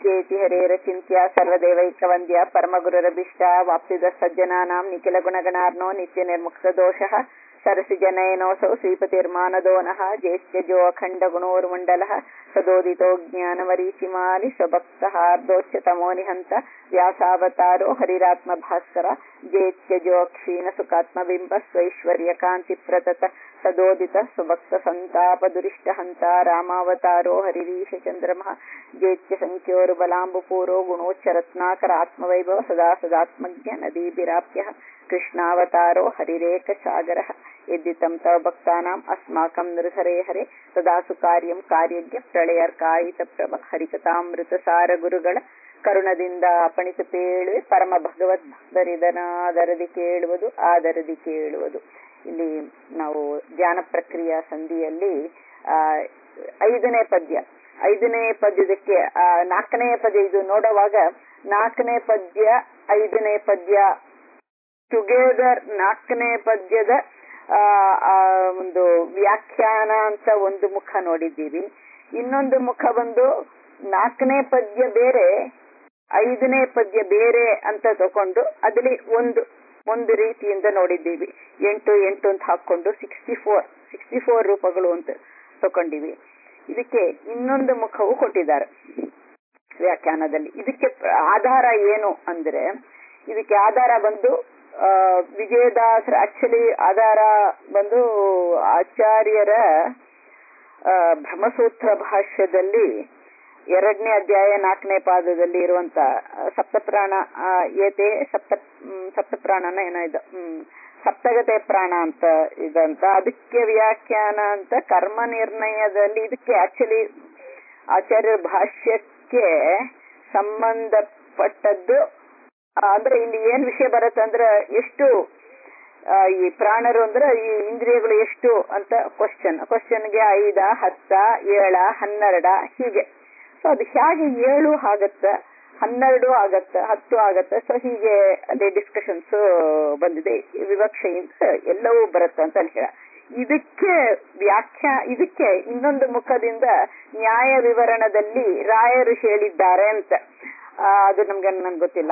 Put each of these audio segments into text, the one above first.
ನಿತ್ಯೇತಿ ಹರೇರಚಿಂತ್ಯ ಸರ್ವದೇವೈಕವಂದ್ಯ ಪರಮಗುರುರಭಿಷ್ಟ ವಾಪ್ಸಿದ ಸಜ್ಜನಾನಾಂ ನಿಖಿಲ ಗುಣಗಣಾರ್ನೋ ನಿತ್ಯ ನಿರ್ಮುಕ್ತ ದೋಷಃ ಸರಸಿಜನಯನೋऽಸौ ಶ್ರೀಪತಿರ್ಮಾನದೋ ನಃ ಜೇತ್ಯಜೋ ಅಖಂಡ ಗುಣೋರ್ಮಂಡಲಃ ಸದೋದಿತೋ ಜ್ಞಾನಮರೀಚಿಮಾಲಿ ಸ್ವಭಕ್ತಹಾರ್ದೋಚ್ಯತಮೋ ನಿಹಂತ ವ್ಯಾಸಾವತಾರೋ ಹರಿರಾತ್ಮ ಭಾಸ್ಕರ ಜೇತ್ಯಜೋ ಕ್ಷೀಣ ಸುಖಾತ್ಮಬಿಂಬ ಸ್ವೈಶ್ವರ್ಯ ಕಾಂತಿ ಪ್ರತತ ಸದೋದಿತ ಸುಭಕ್ತ ಸಂತಾಪ ದುರಿಷ್ಟ ಹಂತ ರಾಮಾವತಾರೋ ಹರಿರೀಶ ಚಂದ್ರಮಃ ಜೇತ್ಯ ಸಂಖ್ಯೋರು ಬಲಾಂಬುಪೂರೋ ಗುಣೋಚ್ಚರತ್ನಾಕರ ಆತ್ಮವೈಭವ ಸದಾ ಸದಾತ್ಮಜ್ಞ ನದೀಭಿರಾಪ್ಯ ಕೃಷ್ಣಾವತಾರೋ ಹರಿರೇಕ ಸಾಗರ ಯದ್ದಿತಂ ತವ ಭಕ್ತಾನಾಂ ಅಸ್ಮಾಕಂ ನೃಹರೇ ಹರೆ ಸದಾಸು ಕಾರ್ಯಂ ಕಾರ್ಯಜ್ಞ ಪ್ರಳಯರ್ಕಾಯಿತ ಪ್ರಭ ಹರಿಕಥಾಮೃತ ಸಾರ ಗುರುಗಳ ಕರುಣದಿಂದ ಅಪಣಿತ ಪೇಳುವೆ ಪರಮ ಭಗವದ್ ಭಕ್ತರಿದನಾದರದಿ ಕೇಳುವುದು ಆದರದಿ ಕೇಳುವುದು ಇಲ್ಲಿ ನಾವು ಧ್ಯಾನ ಪ್ರಕ್ರಿಯಾ ಸಂಧಿಯಲ್ಲಿ ಆ ಐದನೇ ಪದ್ಯ ಐದನೇ ಪದ್ಯದಕ್ಕೆ ಆ ನಾಲ್ಕನೇ ಪದ್ಯ ಇದು ನೋಡುವಾಗ ನಾಲ್ಕನೇ ಪದ್ಯ ಐದನೇ ಪದ್ಯ ಟುಗೆದರ್ ನಾಲ್ಕನೇ ಪದ್ಯದ ಆ ಒಂದು ವ್ಯಾಖ್ಯಾನ ಅಂತ ಒಂದು ಮುಖ ನೋಡಿದ್ದೀವಿ ಇನ್ನೊಂದು ಮುಖ ಬಂದು ನಾಲ್ಕನೇ ಪದ್ಯ ಬೇರೆ ಐದನೇ ಪದ್ಯ ಬೇರೆ ಅಂತ ತಕೊಂಡು ಅದಲ್ಲಿ ಒಂದು ಒಂದು ರೀತಿಯಿಂದ ನೋಡಿದ್ದೀವಿ ಎಂಟು ಎಂಟು ಅಂತ ಹಾಕೊಂಡು ಸಿಕ್ಸ್ಟಿ ಫೋರ್ ಸಿಕ್ಸ್ಟಿ ಫೋರ್ ರೂಪಗಳು ಅಂತ ತಕೊಂಡಿವಿ ಇದಕ್ಕೆ ಇನ್ನೊಂದು ಮುಖವು ಕೊಟ್ಟಿದ್ದಾರೆ ವ್ಯಾಖ್ಯಾನದಲ್ಲಿ ಇದಕ್ಕೆ ಆಧಾರ ಏನು ಅಂದ್ರೆ ಇದಕ್ಕೆ ಆಧಾರ ಬಂದು ವಿಜಯದಾಸರ ಆಕ್ಚುಲಿ ಆಧಾರ ಬಂದು ಆಚಾರ್ಯರ ಬ್ರಹ್ಮಸೂತ್ರ ಭಾಷ್ಯದಲ್ಲಿ ಎರಡನೇ ಅಧ್ಯಾಯ ನಾಲ್ಕನೇ ಪಾದದಲ್ಲಿ ಇರುವಂತ ಸಪ್ತಪ್ರಾಣ ಏತೆ ಸಪ್ತ ಸಪ್ತಪ್ರಾಣನ ಏನೋ ಇದು ಹ್ಮ್ ಸಪ್ತಗತೆ ಪ್ರಾಣ ಅಂತ ಇದಂತ ಅದಕ್ಕೆ ವ್ಯಾಖ್ಯಾನ ಅಂತ ಕರ್ಮ ನಿರ್ಣಯದಲ್ಲಿ ಇದಕ್ಕೆ ಆಕ್ಚುಲಿ ಆಚಾರ್ಯರ ಭಾಷ್ಯಕ್ಕೆ ಸಂಬಂಧಪಟ್ಟದ್ದು ಅಂದ್ರೆ ಇಲ್ಲಿ ಏನ್ ವಿಷಯ ಬರುತ್ತೆ ಅಂದ್ರೆ ಎಷ್ಟು ಈ ಪ್ರಾಣರು ಅಂದ್ರೆ ಈ ಇಂದ್ರಿಯಗಳು ಎಷ್ಟು ಅಂತ ಕ್ವಶನ್ ಕ್ವಶನ್ಗೆ ಐದ ಹತ್ತ ಏಳ ಹನ್ನೆರಡ ಹೀಗೆ ಸೊ ಅದು ಹೇಗೆ ಏಳು ಆಗತ್ತ ಹನ್ನೆರಡು ಆಗತ್ತ ಹತ್ತು ಆಗತ್ತ ಸೊ ಹೀಗೆ ಅಲ್ಲಿ ಡಿಸ್ಕಷನ್ಸ್ ಬಂದಿದೆ ವಿವಕ್ಷೆಯಿಂದ ಎಲ್ಲವೂ ಬರುತ್ತೆ ಅಂತ ಹೇಳ ಇದಕ್ಕೆ ವ್ಯಾಖ್ಯಾ ಇದಕ್ಕೆ ಇನ್ನೊಂದು ಮುಖದಿಂದ ನ್ಯಾಯ ವಿವರಣದಲ್ಲಿ ರಾಯರು ಹೇಳಿದ್ದಾರೆ ಅಂತ ಅದು ನಮ್ಗೆ ನನ್ಗೆ ಗೊತ್ತಿಲ್ಲ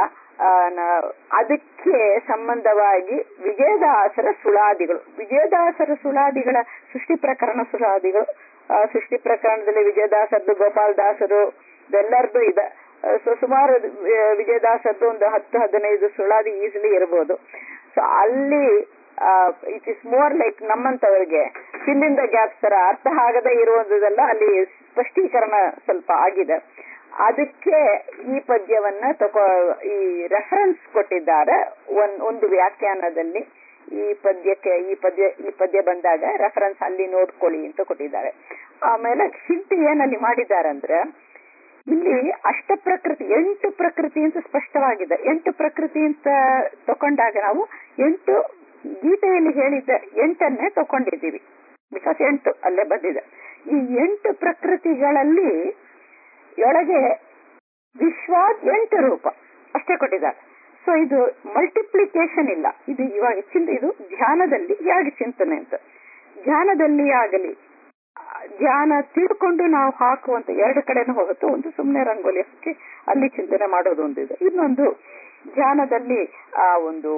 ಅದಕ್ಕೆ ಸಂಬಂಧವಾಗಿ ವಿಜಯದಾಸರ ಸುಳಾದಿಗಳು ವಿಜಯದಾಸರ ಸುಳಾದಿಗಳ ಸೃಷ್ಟಿ ಪ್ರಕರಣ ಸುಳಾದಿಗಳು ಸೃಷ್ಟಿ ಪ್ರಕರಣದಲ್ಲಿ ವಿಜಯದಾಸರದು ಗೋಪಾಲದಾಸರು ಇದೆಲ್ಲರದು ಇದೆ ಸೊ ಸುಮಾರು ವಿಜಯದಾಸರದು ಒಂದು ಹತ್ತು ಹದಿನೈದು ಸುಳಾದಿ ಈಸಿಲಿ ಇರಬಹುದು ಸೊ ಅಲ್ಲಿ ಇಟ್ ಇಸ್ ಮೋರ್ ಲೈಕ್ ನಮ್ಮಂತವರಿಗೆ ಹಿಂದಿಂದ ಗ್ಯಾಪ್ಸ್ ತರ ಅರ್ಥ ಆಗದೆ ಇರುವುದೆಲ್ಲ ಅಲ್ಲಿ ಸ್ಪಷ್ಟೀಕರಣ ಸ್ವಲ್ಪ ಆಗಿದೆ ಅದಕ್ಕೆ ಈ ಪದ್ಯವನ್ನ ತಗೋ ಈ ರೆಫರೆನ್ಸ್ ಕೊಟ್ಟಿದ್ದಾರೆ ಒಂದ್ ಒಂದು ವ್ಯಾಖ್ಯಾನದಲ್ಲಿ ಈ ಪದ್ಯಕ್ಕೆ ಈ ಪದ್ಯ ಈ ಪದ್ಯ ಬಂದಾಗ ರೆಫರೆನ್ಸ್ ಅಲ್ಲಿ ನೋಡ್ಕೊಳ್ಳಿ ಅಂತ ಕೊಟ್ಟಿದ್ದಾರೆ ಆಮೇಲೆ ಹಿಂಟ್ ಏನಲ್ಲಿ ಮಾಡಿದ್ದಾರೆ ಅಂದ್ರೆ ಇಲ್ಲಿ ಅಷ್ಟ ಪ್ರಕೃತಿ ಎಂಟು ಪ್ರಕೃತಿ ಅಂತ ಸ್ಪಷ್ಟವಾಗಿದೆ ಎಂಟು ಪ್ರಕೃತಿ ಅಂತ ತಕೊಂಡಾಗ ನಾವು ಎಂಟು ಗೀತೆಯಲ್ಲಿ ಹೇಳಿದ್ದ ಎಂಟನ್ನೇ ತಕೊಂಡಿದ್ದೀವಿ ಬಿಕಾಸ್ ಎಂಟು ಅಲ್ಲೇ ಬಂದಿದೆ ಈ ಎಂಟು ಪ್ರಕೃತಿಗಳಲ್ಲಿ ಒಳಗೆ ವಿಶ್ವ ಎಂಟು ರೂಪ ಅಷ್ಟೇ ಕೊಟ್ಟಿದ್ದಾರೆ ಸೊ ಇದು ಮಲ್ಟಿಪ್ಲಿಕೇಶನ್ ಇಲ್ಲ ಇದು ಇವಾಗ ಚಿಂತ ಇದು ಧ್ಯಾನದಲ್ಲಿ ಹೇಗೆ ಚಿಂತನೆ ಅಂತ ಧ್ಯಾನದಲ್ಲಿ ಆಗಲಿ ಧ್ಯಾನ ತಿಳ್ಕೊಂಡು ನಾವು ಹಾಕುವಂತ ಎರಡು ಕಡೆನೂ ಹೋಗುತ್ತೆ ಒಂದು ಸುಮ್ಮನೆ ರಂಗೋಲಿ ಹಾಕಿ ಅಲ್ಲಿ ಚಿಂತನೆ ಮಾಡೋದು ಒಂದು ಇದೆ ಇನ್ನೊಂದು ಧ್ಯಾನದಲ್ಲಿ ಆ ಒಂದು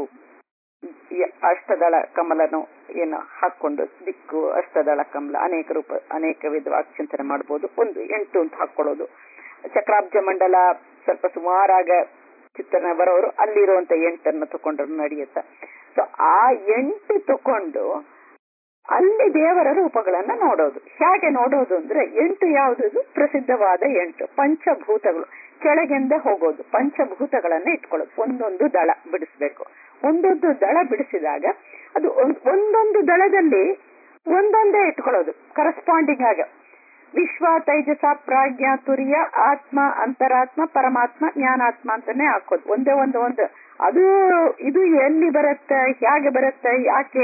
ಅಷ್ಟದಳ ಕಮಲನು ಏನು ಹಾಕೊಂಡು ದಿಕ್ಕು ಅಷ್ಟದಳ ಕಮಲ ಅನೇಕ ರೂಪ ಅನೇಕ ವಿಧವಾಗಿ ಚಿಂತನೆ ಮಾಡಬಹುದು ಒಂದು ಎಂಟು ಅಂತ ಹಾಕೊಳ್ಳೋದು ಚಕ್ರಾಬ್ಜ ಮಂಡಲ ಸ್ವಲ್ಪ ಸುಮಾರಾಗ ಚಿತ್ರಣ ಬರೋರು ಅಲ್ಲಿರುವಂತ ಎಂಟನ್ನು ತಕೊಂಡ್ರು ನಡೆಯುತ್ತೆ ಸೊ ಆ ಎಂಟು ತಕೊಂಡು ಅಲ್ಲಿ ದೇವರ ರೂಪಗಳನ್ನ ನೋಡೋದು ಹೇಗೆ ನೋಡೋದು ಅಂದ್ರೆ ಎಂಟು ಯಾವುದು ಪ್ರಸಿದ್ಧವಾದ ಎಂಟು ಪಂಚಭೂತಗಳು ಕೆಳಗೆಂದ ಹೋಗೋದು ಪಂಚಭೂತಗಳನ್ನ ಇಟ್ಕೊಳ್ಳೋದು ಒಂದೊಂದು ದಳ ಬಿಡಿಸ್ಬೇಕು ಒಂದೊಂದು ದಳ ಬಿಡಿಸಿದಾಗ ಅದು ಒಂದೊಂದು ದಳದಲ್ಲಿ ಒಂದೊಂದೇ ಇಟ್ಕೊಳ್ಳೋದು ಕರೆಸ್ಪಾಂಡಿಂಗ್ ಆಗ ವಿಶ್ವ ತೈಜಸ ಪ್ರಾಜ್ಞಾ ತುರ್ಯ ಆತ್ಮ ಅಂತರಾತ್ಮ ಪರಮಾತ್ಮ ಜ್ಞಾನಾತ್ಮ ಅಂತಾನೆ ಹಾಕೋದು ಒಂದೇ ಒಂದು ಒಂದು ಅದು ಇದು ಎಲ್ಲಿ ಬರುತ್ತೆ ಹೇಗೆ ಬರುತ್ತೆ ಯಾಕೆ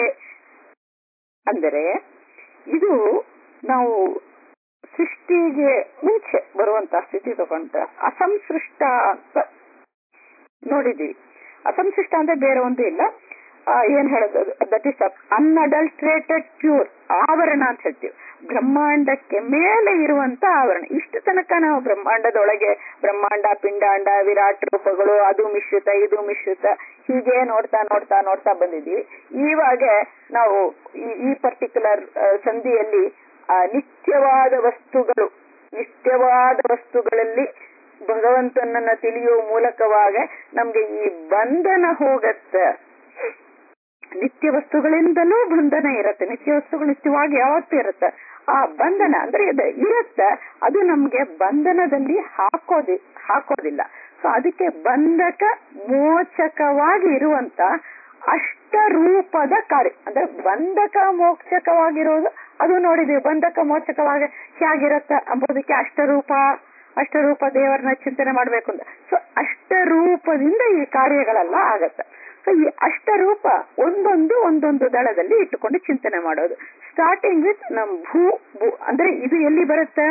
ಅಂದರೆ ಇದು ನಾವು ಸೃಷ್ಟಿಗೆ ಮುಂಚೆ ಬರುವಂತ ಸ್ಥಿತಿ ತಗೊಂಡ್ರೆ ಅಸಂಸೃಷ್ಟ ಅಂತ ನೋಡಿದೀವಿ ಅಸಂಸೃಷ್ಟ ಅಂದ್ರೆ ಬೇರೆ ಒಂದು ಇಲ್ಲ ಏನ್ ಹೇಳೋದು ದಟ್ ಇಸ್ ಅನ್ಅಡಲ್ಟ್ರೇಟೆಡ್ ಪ್ಯೂರ್ ಆವರಣ ಅಂತ ಹೇಳ್ತೀವಿ ಬ್ರಹ್ಮಾಂಡಕ್ಕೆ ಮೇಲೆ ಇರುವಂತ ಆವರಣ ಇಷ್ಟು ತನಕ ನಾವು ಬ್ರಹ್ಮಾಂಡದೊಳಗೆ ಬ್ರಹ್ಮಾಂಡ ಪಿಂಡಾಂಡ ವಿರಾಟ್ ರೂಪಗಳು ಅದು ಮಿಶ್ರಿತ ಇದು ಮಿಶ್ರಿತ ಹೀಗೆ ನೋಡ್ತಾ ನೋಡ್ತಾ ನೋಡ್ತಾ ಬಂದಿದ್ದೀವಿ ಇವಾಗ ನಾವು ಈ- ಈ ಪರ್ಟಿಕ್ಯುಲರ್ ಸಂಧಿಯಲ್ಲಿ ಆ ನಿತ್ಯವಾದ ವಸ್ತುಗಳು ನಿತ್ಯವಾದ ವಸ್ತುಗಳಲ್ಲಿ ಭಗವಂತನನ್ನ ತಿಳಿಯುವ ಮೂಲಕವಾಗ ನಮ್ಗೆ ಈ ಬಂಧನ ಹೋಗತ್ತೆ ನಿತ್ಯ ವಸ್ತುಗಳಿಂದಲೂ ಬಂಧನ ಇರುತ್ತೆ ನಿತ್ಯ ವಸ್ತುಗಳು ನಿತ್ಯವಾಗಿ ಯಾವತ್ತೂ ಇರುತ್ತೆ ಆ ಬಂಧನ ಅಂದ್ರೆ ಇದು ಇರುತ್ತೆ ಅದು ನಮ್ಗೆ ಬಂಧನದಲ್ಲಿ ಹಾಕೋದಿ ಹಾಕೋದಿಲ್ಲ ಸೊ ಅದಕ್ಕೆ ಬಂಧಕ ಮೋಚಕವಾಗಿ ಇರುವಂತ ಅಷ್ಟರೂಪದ ಕಾರ್ಯ ಅಂದ್ರೆ ಬಂಧಕ ಮೋಕ್ಷಕವಾಗಿರೋದು ಅದು ನೋಡಿದೀವಿ ಬಂಧಕ ಮೋಚಕವಾಗಿ ಹೇಗಿರತ್ತ ಅಂಬೋದಕ್ಕೆ ಅಷ್ಟರೂಪ ಅಷ್ಟರೂಪ ದೇವರನ್ನ ಚಿಂತನೆ ಮಾಡ್ಬೇಕು ಅಂತ ಸೊ ಅಷ್ಟರೂಪದಿಂದ ಈ ಕಾರ್ಯಗಳೆಲ್ಲ ಆಗತ್ತೆ ಸೊ ಈ ಅಷ್ಟರೂಪ ಒಂದೊಂದು ಒಂದೊಂದು ದಳದಲ್ಲಿ ಇಟ್ಟುಕೊಂಡು ಚಿಂತನೆ ಮಾಡೋದು ಸ್ಟಾರ್ಟಿಂಗ್ ವಿತ್ ನಮ್ ಭೂ ಭೂ ಅಂದ್ರೆ ಇದು ಎಲ್ಲಿ ಬರುತ್ತೆ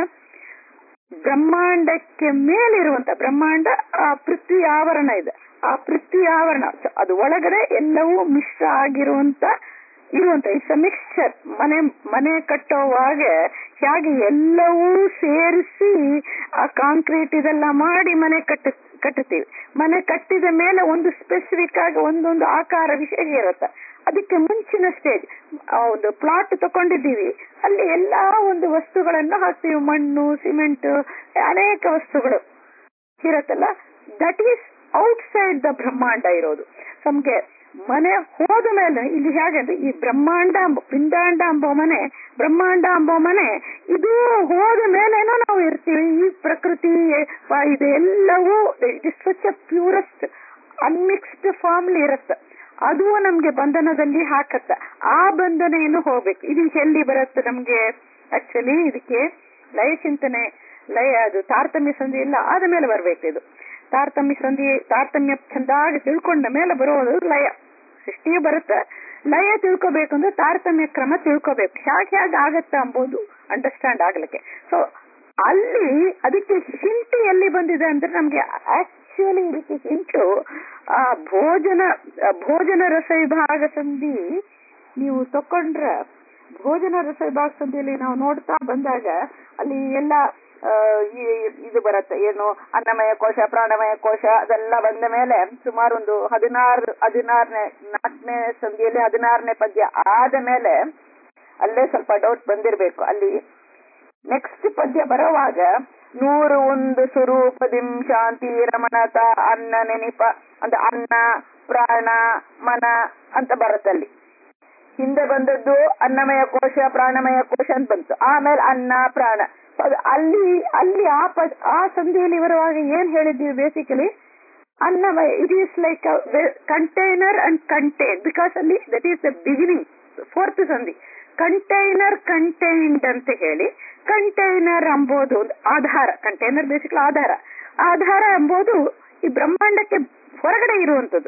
ಬ್ರಹ್ಮಾಂಡಕ್ಕೆ ಮೇಲಿರುವಂತ ಬ್ರಹ್ಮಾಂಡ ಆ ಪೃಥ್ವಿ ಆವರಣ ಇದೆ ಆ ಪೃಥ್ವಿ ಆವರಣ So, ಅದು ಒಳಗಡೆ ಎಲ್ಲವೂ ಮಿಶ್ರ ಆಗಿರುವಂತ ಇರುವಂತ ಇಟ್ಸ್ ಅ ಮಿಕ್ಸ್ಚರ್ ಮನೆ ಮನೆ ಕಟ್ಟೋವಾಗ ಹೇಗೆ ಎಲ್ಲವೂ ಸೇರಿಸಿ ಆ ಕಾಂಕ್ರೀಟ್ ಇದೆಲ್ಲ ಮಾಡಿ ಮನೆ ಕಟ್ಟ ಕಟ್ಟುತ್ತೀವಿ ಮನೆ ಕಟ್ಟಿದ ಮೇಲೆ ಒಂದು ಸ್ಪೆಸಿಫಿಕ್ ಆಗಿ ಒಂದೊಂದು ಆಕಾರ ವಿಶೇಷ ಇರುತ್ತೆ ಅದಕ್ಕೆ ಮುಂಚಿನ ಸ್ಟೇಜ್ ಒಂದು ಪ್ಲಾಟ್ ತಕೊಂಡಿದ್ದೀವಿ ಅಲ್ಲಿ ಎಲ್ಲಾ ಒಂದು ವಸ್ತುಗಳನ್ನು ಹಾಕ್ತೀವಿ ಮಣ್ಣು ಸಿಮೆಂಟ್ ಅನೇಕ ವಸ್ತುಗಳು ಇರತ್ತಲ್ಲ ದಟ್ ಈಸ್ ಔಟ್ಸೈಡ್ ದ ಬ್ರಹ್ಮಾಂಡ ಇರೋದು ನಮ್ಗೆ ಮನೆ ಹೋದ ಮೇಲೆ ಇಲ್ಲಿ ಹೇಗೆ ಅಂದ್ರೆ ಈ ಬ್ರಹ್ಮಾಂಡ ಅಂಬ ಪಿಂಡಾಂಡ ಅಂಬೋ ಮನೆ ಬ್ರಹ್ಮಾಂಡ ಅಂಬೋ ಮನೆ ಇದು ಹೋದ ಮೇಲೇನೋ ನಾವು ಇರ್ತೀವಿ ಈ ಪ್ರಕೃತಿ ಆ, ಇದೆಲ್ಲವೂ it is such a purest unmixed ಫಾರ್ಮ್ಲಿ ಇರುತ್ತೆ ಅದು ನಮ್ಗೆ ಬಂಧನದಲ್ಲಿ ಹಾಕತ್ತ ಆ ಬಂಧನ ಏನು ಹೋಗ್ಬೇಕು ಇದು ಎಲ್ಲಿ ಬರುತ್ತೆ ನಮ್ಗೆ ಆಕ್ಚುಲಿ ಇದಕ್ಕೆ ಲಯ ಚಿಂತನೆ ಲಯ ಅದು ತಾರತಮ್ಯ ಸಂಧಿ ಇಲ್ಲ ಆದ ಮೇಲೆ ಬರ್ಬೇಕು ಇದು ತಾರತಮ್ಯ ಸಂಧಿ ತಾರತಮ್ಯ ಚಂದಾಗಿ ತಿಳ್ಕೊಂಡ ಮೇಲೆ ಬರೋದು ಲಯ ಸೃಷ್ಟಿಯು ಬರುತ್ತೆ ಲಯ ತಿಳ್ಕೋಬೇಕು ಅಂದ್ರೆ ತಾರತಮ್ಯ ಕ್ರಮ ತಿಳ್ಕೋಬೇಕು ಹೇಗೆ ಹೇಗೆ ಆಗತ್ತ ಅಂಬೋದು ಅಂಡರ್ಸ್ಟ್ಯಾಂಡ್ ಆಗ್ಲಿಕ್ಕೆ ಸೊ ಅಲ್ಲಿ ಅದಕ್ಕೆ ಹಿಂಟು ಎಲ್ಲಿ ಬಂದಿದೆ ಅಂದ್ರೆ ನಮ್ಗೆ ಆಕ್ಚುಲಿ ಇದಕ್ಕೆ ಹಿಂಟು ಆ ಭೋಜನ ಆ ಭೋಜನ ರಸ ವಿಭಾಗ ಸಂಧಿ ನೀವು ತಕೊಂಡ್ರೆ ಭೋಜನ ರಸ ವಿಭಾಗ ಸಂಧಿಯಲ್ಲಿ ನಾವು ನೋಡ್ತಾ ಬಂದಾಗ ಅಲ್ಲಿ ಎಲ್ಲ ಆ, ಈ- ಇದು ಬರುತ್ತೆ ಏನು ಅನ್ನಮಯ ಕೋಶ ಪ್ರಾಣಮಯ ಕೋಶ ಅದೆಲ್ಲ ಬಂದ ಮೇಲೆ ಸುಮಾರು ಒಂದು ಹದಿನಾರು ಹದಿನಾರನೇ ನಾಲ್ಕನೇ ಸಂಧಿಯಲ್ಲಿ ಹದಿನಾರನೇ ಪದ್ಯ ಆದ ಮೇಲೆ ಅಲ್ಲೇ ಸ್ವಲ್ಪ ಡೌಟ್ ಬಂದಿರ್ಬೇಕು ಅಲ್ಲಿ ನೆಕ್ಸ್ಟ್ ಪದ್ಯ ಬರುವಾಗ ನೂರು ಒಂದು ಸ್ವರೂಪದಿಂ ಶಾಂತಿ ರಮಣತ ಅನ್ನ ನೆನಿಪ ಅಂತ ಅನ್ನ ಪ್ರಾಣ ಮನ ಅಂತ ಬರುತ್ತಲ್ಲಿ ಹಿಂದೆ ಬಂದದ್ದು ಅನ್ನಮಯ ಕೋಶ ಪ್ರಾಣಮಯ ಕೋಶ ಅಂತ ಬಂತು ಆಮೇಲೆ ಅನ್ನ ಪ್ರಾಣ So ಅದು ಅಲ್ಲಿ ಅಲ್ಲಿ ಆ ಪದ ಆ ಸಂಧಿಯಲ್ಲಿ ಬರುವಾಗ ಏನ್ ಹೇಳಿದ್ದೀವಿ ಬೇಸಿಕಲಿ ಅನ್ನಮಯ it is like container and contain because ಅಲ್ಲಿ that is the beginning fourth ಸಂಧಿ ಕಂಟೈನರ್ ಕಂಟೈನ್ಡ್ ಅಂತ ಹೇಳಿ ಕಂಟೈನರ್ ಎಂಬುದು ಒಂದು ಆಧಾರ ಕಂಟೈನರ್ ಬೇಸಿಕಲಿ ಆಧಾರ ಆಧಾರ ಎಂಬುದು ಈ ಬ್ರಹ್ಮಾಂಡಕ್ಕೆ ಹೊರಗಡೆ ಇರುವಂತದ್ದು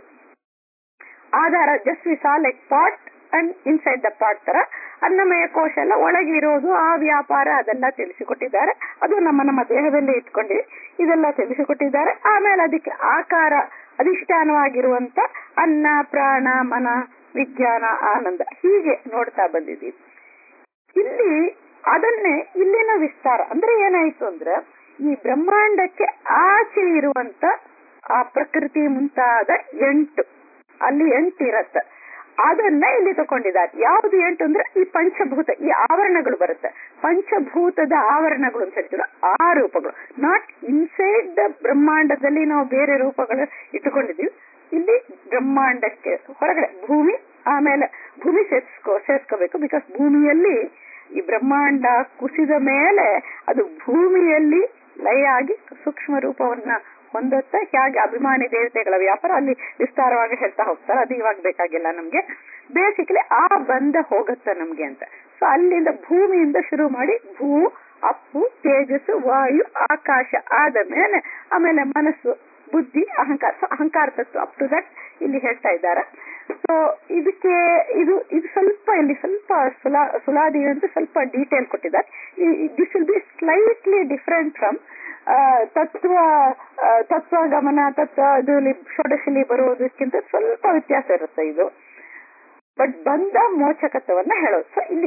ಆಧಾರ just we saw like pot and inside the pot ತರ ಅನ್ನಮಯ ಕೋಶ ಎಲ್ಲ ಒಳಗೆ ಇರೋದು ಆ ವ್ಯಾಪಾರ ಅದೆಲ್ಲ ತಿಳಿಸಿಕೊಟ್ಟಿದ್ದಾರೆ ಅದು ನಮ್ಮ ನಮ್ಮ ದೇಹದಲ್ಲಿ ಇಟ್ಕೊಂಡು ಇದೆಲ್ಲ ತಿಳಿಸಿಕೊಟ್ಟಿದ್ದಾರೆ ಆಮೇಲೆ ಅದಕ್ಕೆ ಆಕಾರ ಅಧಿಷ್ಠಾನವಾಗಿರುವಂತ ಅನ್ನ ಪ್ರಾಣ ಮನ ವಿಜ್ಞಾನ ಆನಂದ ಹೀಗೆ ನೋಡ್ತಾ ಬಂದಿದ್ದೀವಿ ಇಲ್ಲಿ ಅದನ್ನೇ ಇಲ್ಲಿನ ವಿಸ್ತಾರ ಅಂದ್ರೆ ಏನಾಯ್ತು ಅಂದ್ರೆ ಈ ಬ್ರಹ್ಮಾಂಡಕ್ಕೆ ಆಚೆ ಇರುವಂತ ಆ ಪ್ರಕೃತಿ ಮುಂತಾದ ಎಂಟು ಅಲ್ಲಿ ಎಂಟು ಇರತ್ತೆ ಅದನ್ನ ಇಲ್ಲಿ ತಗೊಂಡಿದ್ದಾರೆ ಯಾವುದು ಎಂಟು ಅಂದ್ರೆ ಈ ಪಂಚಭೂತ ಈ ಆವರಣಗಳು ಬರುತ್ತೆ ಪಂಚಭೂತದ ಆವರಣಗಳು ಅಂತ ಹೇಳ್ತೀವಿ ಆ ರೂಪಗಳು ನಾಟ್ ಇನ್ಸೈಡ್ ದ ಬ್ರಹ್ಮಾಂಡದಲ್ಲಿ ನಾವು ಬೇರೆ ರೂಪಗಳು ಇಟ್ಟುಕೊಂಡಿದ್ದೀವಿ ಇಲ್ಲಿ ಬ್ರಹ್ಮಾಂಡಕ್ಕೆ ಹೊರಗಡೆ ಭೂಮಿ ಆಮೇಲೆ ಭೂಮಿ ಸೇರ್ಸ್ಕೋ ಸೇರ್ಸ್ಕೋಬೇಕು ಬಿಕಾಸ್ ಭೂಮಿಯಲ್ಲಿ ಈ ಬ್ರಹ್ಮಾಂಡ ಕುಸಿದ ಮೇಲೆ ಅದು ಭೂಮಿಯಲ್ಲಿ ಲಯ ಆಗಿ ಸೂಕ್ಷ್ಮ ರೂಪವನ್ನ ಹೊಂದುತ್ತೆ ಹೇಗೆ ಅಭಿಮಾನಿ ದೇವತೆಗಳ ವ್ಯಾಪಾರ ಅಲ್ಲಿ ವಿಸ್ತಾರವಾಗಿ ಹೇಳ್ತಾ ಹೋಗ್ತಾರೆ ಅದು ಇವಾಗ ಬೇಕಾಗಿಲ್ಲ ನಮ್ಗೆ ಬೇಸಿಕಲಿ ಆ ಬಂದ ಹೋಗುತ್ತೆ ನಮ್ಗೆ ಅಂತ ಸೊ ಅಲ್ಲಿಂದ ಭೂಮಿಯಿಂದ ಶುರು ಮಾಡಿ ಭೂ ಅಪ್ಪು ತೇಜಸ್ಸು ವಾಯು ಆಕಾಶ ಆದ ಮೇಲೆ ಆಮೇಲೆ ಮನಸ್ಸು ಬುದ್ಧಿ ಅಹಂಕಾರ ಸೊ ಅಹಂಕಾರ ತತ್ವ ಅಪ್ ಟು ದಟ್ ಇಲ್ಲಿ ಹೇಳ್ತಾ ಇದ್ದಾರೆ ಸೊ ಇದಕ್ಕೆ ಇದು ಇದು ಸ್ವಲ್ಪ ಇಲ್ಲಿ ಸ್ವಲ್ಪ ಸುಲಾ ಸುಲಾದಿ ಅಂತ ಸ್ವಲ್ಪ ಡೀಟೇಲ್ ಕೊಟ್ಟಿದ್ದಾರೆ this will be slightly different from ತತ್ವ ಆ, ತತ್ವ ಗಮನ ತತ್ವ ಇದು ಷೋಡಶಿಲಿ ಬರುವುದಕ್ಕಿಂತ ಸ್ವಲ್ಪ ವ್ಯತ್ಯಾಸ ಇರುತ್ತೆ ಇದು ಬಟ್ ಬಂದ ಮೋಚಕತ್ವವನ್ನ ಹೇಳೋದು ಸೊ ಇಲ್ಲಿ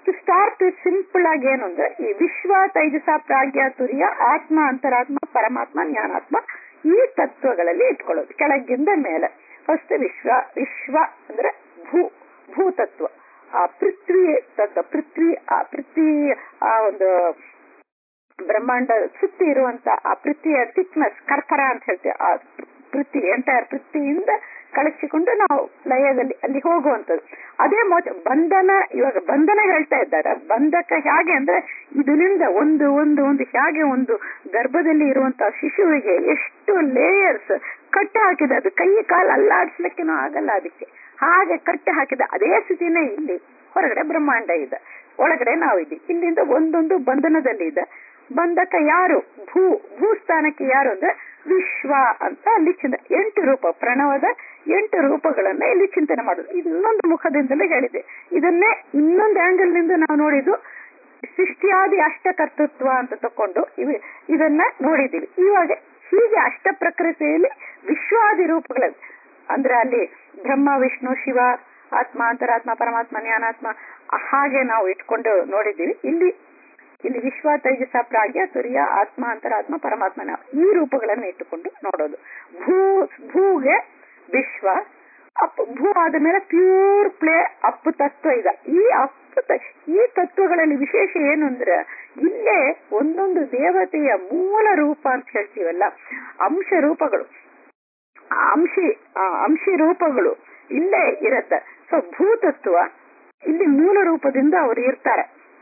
ಟು ಸ್ಟಾರ್ಟ್ ಸಿಂಪಲ್ ಆಗಿ ಏನು ಅಂದ್ರೆ ಈ ವಿಶ್ವ ತೈಜಸ ಪ್ರಾಗ್ಯ ತುರ್ಯ ಆತ್ಮ ಅಂತರಾತ್ಮ ಪರಮಾತ್ಮ ಜ್ಞಾನಾತ್ಮ ಈ ತತ್ವಗಳಲ್ಲಿ ಇಟ್ಕೊಳ್ಳೋದು ಕೆಳಗಿಂದ ಮೇಲೆ ಫಸ್ಟ್ ವಿಶ್ವ ವಿಶ್ವ ಅಂದ್ರೆ ಭೂ ಭೂತತ್ವ ಆ ಪೃಥ್ವಿ ತತ್ವ ಪೃಥ್ವಿ ಆ ಪೃಥ್ವಿ ಆ ಒಂದು ಬ್ರಹ್ಮಾಂಡ ಸುತ್ತಿ ಇರುವಂತ ಆ ಪೃಥ್ವಿಯ ಥಿಕ್ನೆಸ್ ಕರ್ಪರ ಅಂತ ಹೇಳ್ತೀವಿ ಆ ಪೃಥ್ವಿ ಎಂಟೈರ್ ಪೃಥ್ವಿಯಿಂದ ಕಳಚಿಕೊಂಡು ನಾವು ಲಯದಲ್ಲಿ ಅಲ್ಲಿ ಹೋಗುವಂಥದ್ದು ಅದೇ ಮೋಚ ಬಂಧನ ಇವಾಗ ಬಂಧನ ಹೇಳ್ತಾ ಇದ್ದಾರೆ ಬಂಧಕ ಹೇಗೆ ಅಂದ್ರೆ ಇದರಿಂದ ಒಂದು ಒಂದು ಒಂದು ಹೇಗೆ ಒಂದು ಗರ್ಭದಲ್ಲಿ ಇರುವಂತಹ ಶಿಶುವಿಗೆ ಎಷ್ಟು ಲೇಯರ್ಸ್ ಕಟ್ಟು ಹಾಕಿದೆ ಅದು ಕೈ ಕಾಲು ಅಲ್ಲಾಡಿಸ್ಲಿಕ್ಕೇನೂ ಆಗಲ್ಲ ಅದಕ್ಕೆ ಹಾಗೆ ಕಟ್ಟು ಹಾಕಿದ ಅದೇ ಸ್ಥಿತಿನೇ ಇಲ್ಲಿ ಹೊರಗಡೆ ಬ್ರಹ್ಮಾಂಡ ಇದೆ ಒಳಗಡೆ ನಾವಿದ್ದೀವಿ ಇಲ್ಲಿಂದ ಒಂದೊಂದು ಬಂಧನದಲ್ಲಿ ಇದೆ ಬಂಧಕ ಯಾರು ಭೂ ಭೂಸ್ಥಾನಕ್ಕೆ ಯಾರು ಅಂದ್ರೆ ವಿಶ್ವ ಅಂತ ಅಲ್ಲಿ ಚಿಂತ ಎಂಟು ರೂಪ ಪ್ರಣವದ ಎಂಟು ರೂಪಗಳನ್ನ ಇಲ್ಲಿ ಚಿಂತನೆ ಮಾಡೋದು ಇದು ಇನ್ನೊಂದು ಮುಖದಿಂದಲೇ ಹೇಳಿದೆ ಇದನ್ನೇ ಇನ್ನೊಂದು ಆಂಗಲ್ ನಿಂದ ನಾವು ನೋಡಿದ್ದು ಸೃಷ್ಟಿಯಾದಿ ಅಷ್ಟಕರ್ತೃತ್ವ ಅಂತ ತಕೊಂಡು ಇವ್ ಇದನ್ನ ನೋಡಿದ್ದೀವಿ ಇವಾಗ ಹೀಗೆ ಅಷ್ಟ ಪ್ರಕೃತಿಯಲ್ಲಿ ವಿಶ್ವಾದಿ ರೂಪಗಳ ಅಂದ್ರೆ ಅಲ್ಲಿ ಬ್ರಹ್ಮ ವಿಷ್ಣು ಶಿವ ಆತ್ಮ ಅಂತರಾತ್ಮ ಪರಮಾತ್ಮ ಜ್ಞಾನಾತ್ಮ ಹಾಗೆ ನಾವು ಇಟ್ಕೊಂಡು ನೋಡಿದ್ದೀವಿ ಇಲ್ಲಿ ಇಲ್ಲಿ ವಿಶ್ವ ತೈಜಸ ಪ್ರಾಗ್ಯ ತುರ್ಯ ಆತ್ಮ ಅಂತರಾತ್ಮ ಪರಮಾತ್ಮ ನಾವು ಈ ರೂಪಗಳನ್ನು ಇಟ್ಟುಕೊಂಡು ನೋಡೋದು ಭೂ ಭೂಗೆ ವಿಶ್ವ ಅಪ್ ಭೂ ಆದ ಮೇಲೆ ಪ್ಯೂರ್ ಪ್ಲೇ ಅಪ್ಪು ತತ್ವ ಇದೆ ಈ ಅಪ್ಪು ತ- ಈ ತತ್ವಗಳಲ್ಲಿ ವಿಶೇಷ ಏನು ಅಂದ್ರೆ ಇಲ್ಲೇ ಒಂದೊಂದು ದೇವತೆಯ ಮೂಲ ರೂಪ ಅಂತ ಹೇಳ್ತೀವಲ್ಲ ಅಂಶ ರೂಪಗಳು ಆ ಅಂಶಿ ಆ ಅಂಶಿ ರೂಪಗಳು ಇಲ್ಲೇ ಇರತ್ತೆ ಸೊ ಭೂತತ್ವ ಇಲ್ಲಿ ಮೂಲ ರೂಪದಿಂದ ಅವರು ಇರ್ತಾರೆ